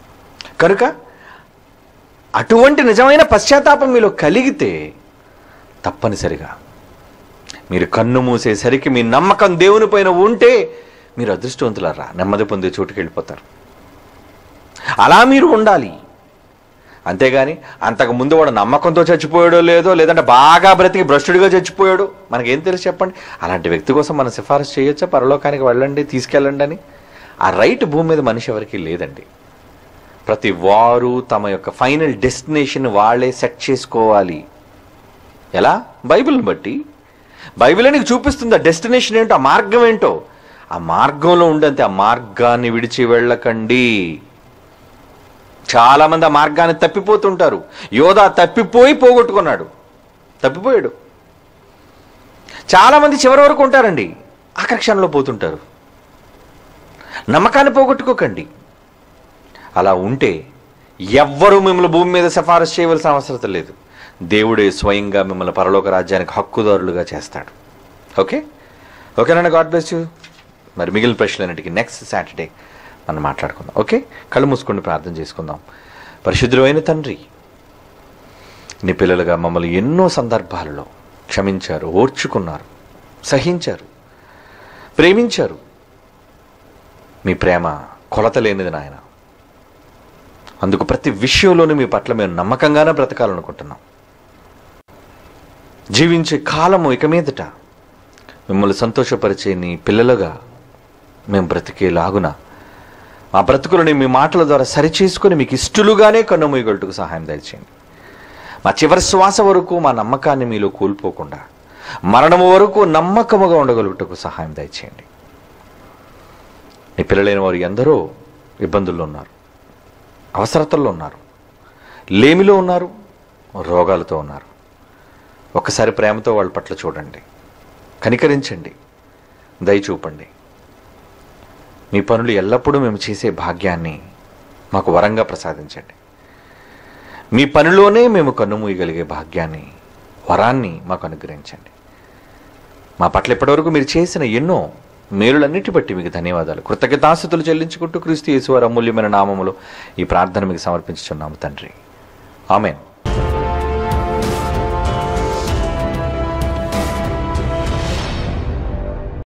కనుక అటువంటి నిజమైన పశ్చాత్తాపం మీలో కలిగితే తప్పనిసరిగా మీరు కన్ను మూసేసరికి మీ నమ్మకం దేవుని పైన ఉంటే మీరు అదృష్టవంతులరా నెమ్మది పొందే చోటుకి వెళ్ళిపోతారు అలా మీరు ఉండాలి అంతేగాని అంతకు ముందు వాడు నమ్మకంతో చచ్చిపోయాడో లేదో లేదంటే బాగా బ్రతికి భ్రష్టుడిగా చచ్చిపోయాడు మనకేం తెలుసు చెప్పండి అలాంటి వ్యక్తి కోసం మనం సిఫారసు చేయొచ్చా పరలోకానికి వెళ్ళండి తీసుకెళ్ళండి అని ఆ రైట్ భూమి మీద మనిషి ఎవరికి లేదండి ప్రతి వారు తమ యొక్క ఫైనల్ డెస్టినేషన్ వాళ్ళే సెట్ చేసుకోవాలి ఎలా బైబిల్ని బట్టి బైబిల్ నీకు చూపిస్తుంది ఆ డెస్టినేషన్ ఏంటో ఆ మార్గం ఏంటో ఆ మార్గంలో ఉండంతే ఆ మార్గాన్ని విడిచి వెళ్ళకండి చాలా మంది ఆ మార్గాన్ని తప్పిపోతుంటారు యోధా తప్పిపోయి పోగొట్టుకున్నాడు తప్పిపోయాడు చాలా మంది చివరి వరకు ఉంటారండి ఆకర్షణలో పోతుంటారు నమ్మకాన్ని పోగొట్టుకోకండి అలా ఉంటే ఎవ్వరూ మిమ్మల్ని భూమి మీద సిఫారసు చేయవలసిన అవసరం లేదు దేవుడే స్వయంగా మిమ్మల్ని పరలోక రాజ్యానికి హక్కుదారులుగా చేస్తాడు ఓకే ఓకేనండి గాడ్ బ్లెస్ యూ మరి మిగిలిన ప్రశ్నలన్నిటికీ నెక్స్ట్ సాటర్డే మనం మాట్లాడుకుందాం ఓకే కళ్ళు మూసుకొని ప్రార్థన చేసుకుందాం పరిశుద్ధుడైన తండ్రి నీ పిల్లలుగా మమ్మల్ని ఎన్నో సందర్భాలలో క్షమించారు ఓర్చుకున్నారు సహించారు ప్రేమించారు మీ ప్రేమ కొలత లేనిది నాయన అందుకు ప్రతి విషయంలోనూ మీ పట్ల మేము నమ్మకంగానే బ్రతకాలనుకుంటున్నాం జీవించే కాలము ఇక మీదట మిమ్మల్ని సంతోషపరిచే నీ పిల్లలుగా మేము బ్రతికేలాగున మా బ్రతుకులని మీ మాటల ద్వారా సరిచేసుకొని మీకు ఇష్టలుగానే కన్నుమూయగలుగుటకు సహాయం దయచేయండి మా చివరి శ్వాస వరకు మా నమ్మకాన్ని మీలో కోల్పోకుండా మరణము వరకు నమ్మకముగా ఉండగలుగుటకు సహాయం దయచేయండి నీ పిల్లలైన వారు ఎందరో ఇబ్బందుల్లో ఉన్నారు అవసరతల్లో ఉన్నారు లేమిలో ఉన్నారు రోగాలతో ఉన్నారు ఒక్కసారి ప్రేమతో వాళ్ళ పట్ల చూడండి కనికరించండి దయ చూపండి మీ పనులు ఎల్లప్పుడూ మేము చేసే భాగ్యాన్ని మాకు వరంగా ప్రసాదించండి మీ పనిలోనే మేము కన్నుమూయగలిగే భాగ్యాన్ని వరాన్ని మాకు అనుగ్రహించండి మా పట్ల ఇప్పటివరకు మీరు చేసిన ఎన్నో మేలులన్నిటి బట్టి మీకు ధన్యవాదాలు కృతజ్ఞతాస్థుతులు చెల్లించుకుంటూ క్రీస్తు యేసువారి అమూల్యమైన నామములో ఈ ప్రార్థన మీకు సమర్పించుచున్నాము తండ్రి ఆమెన్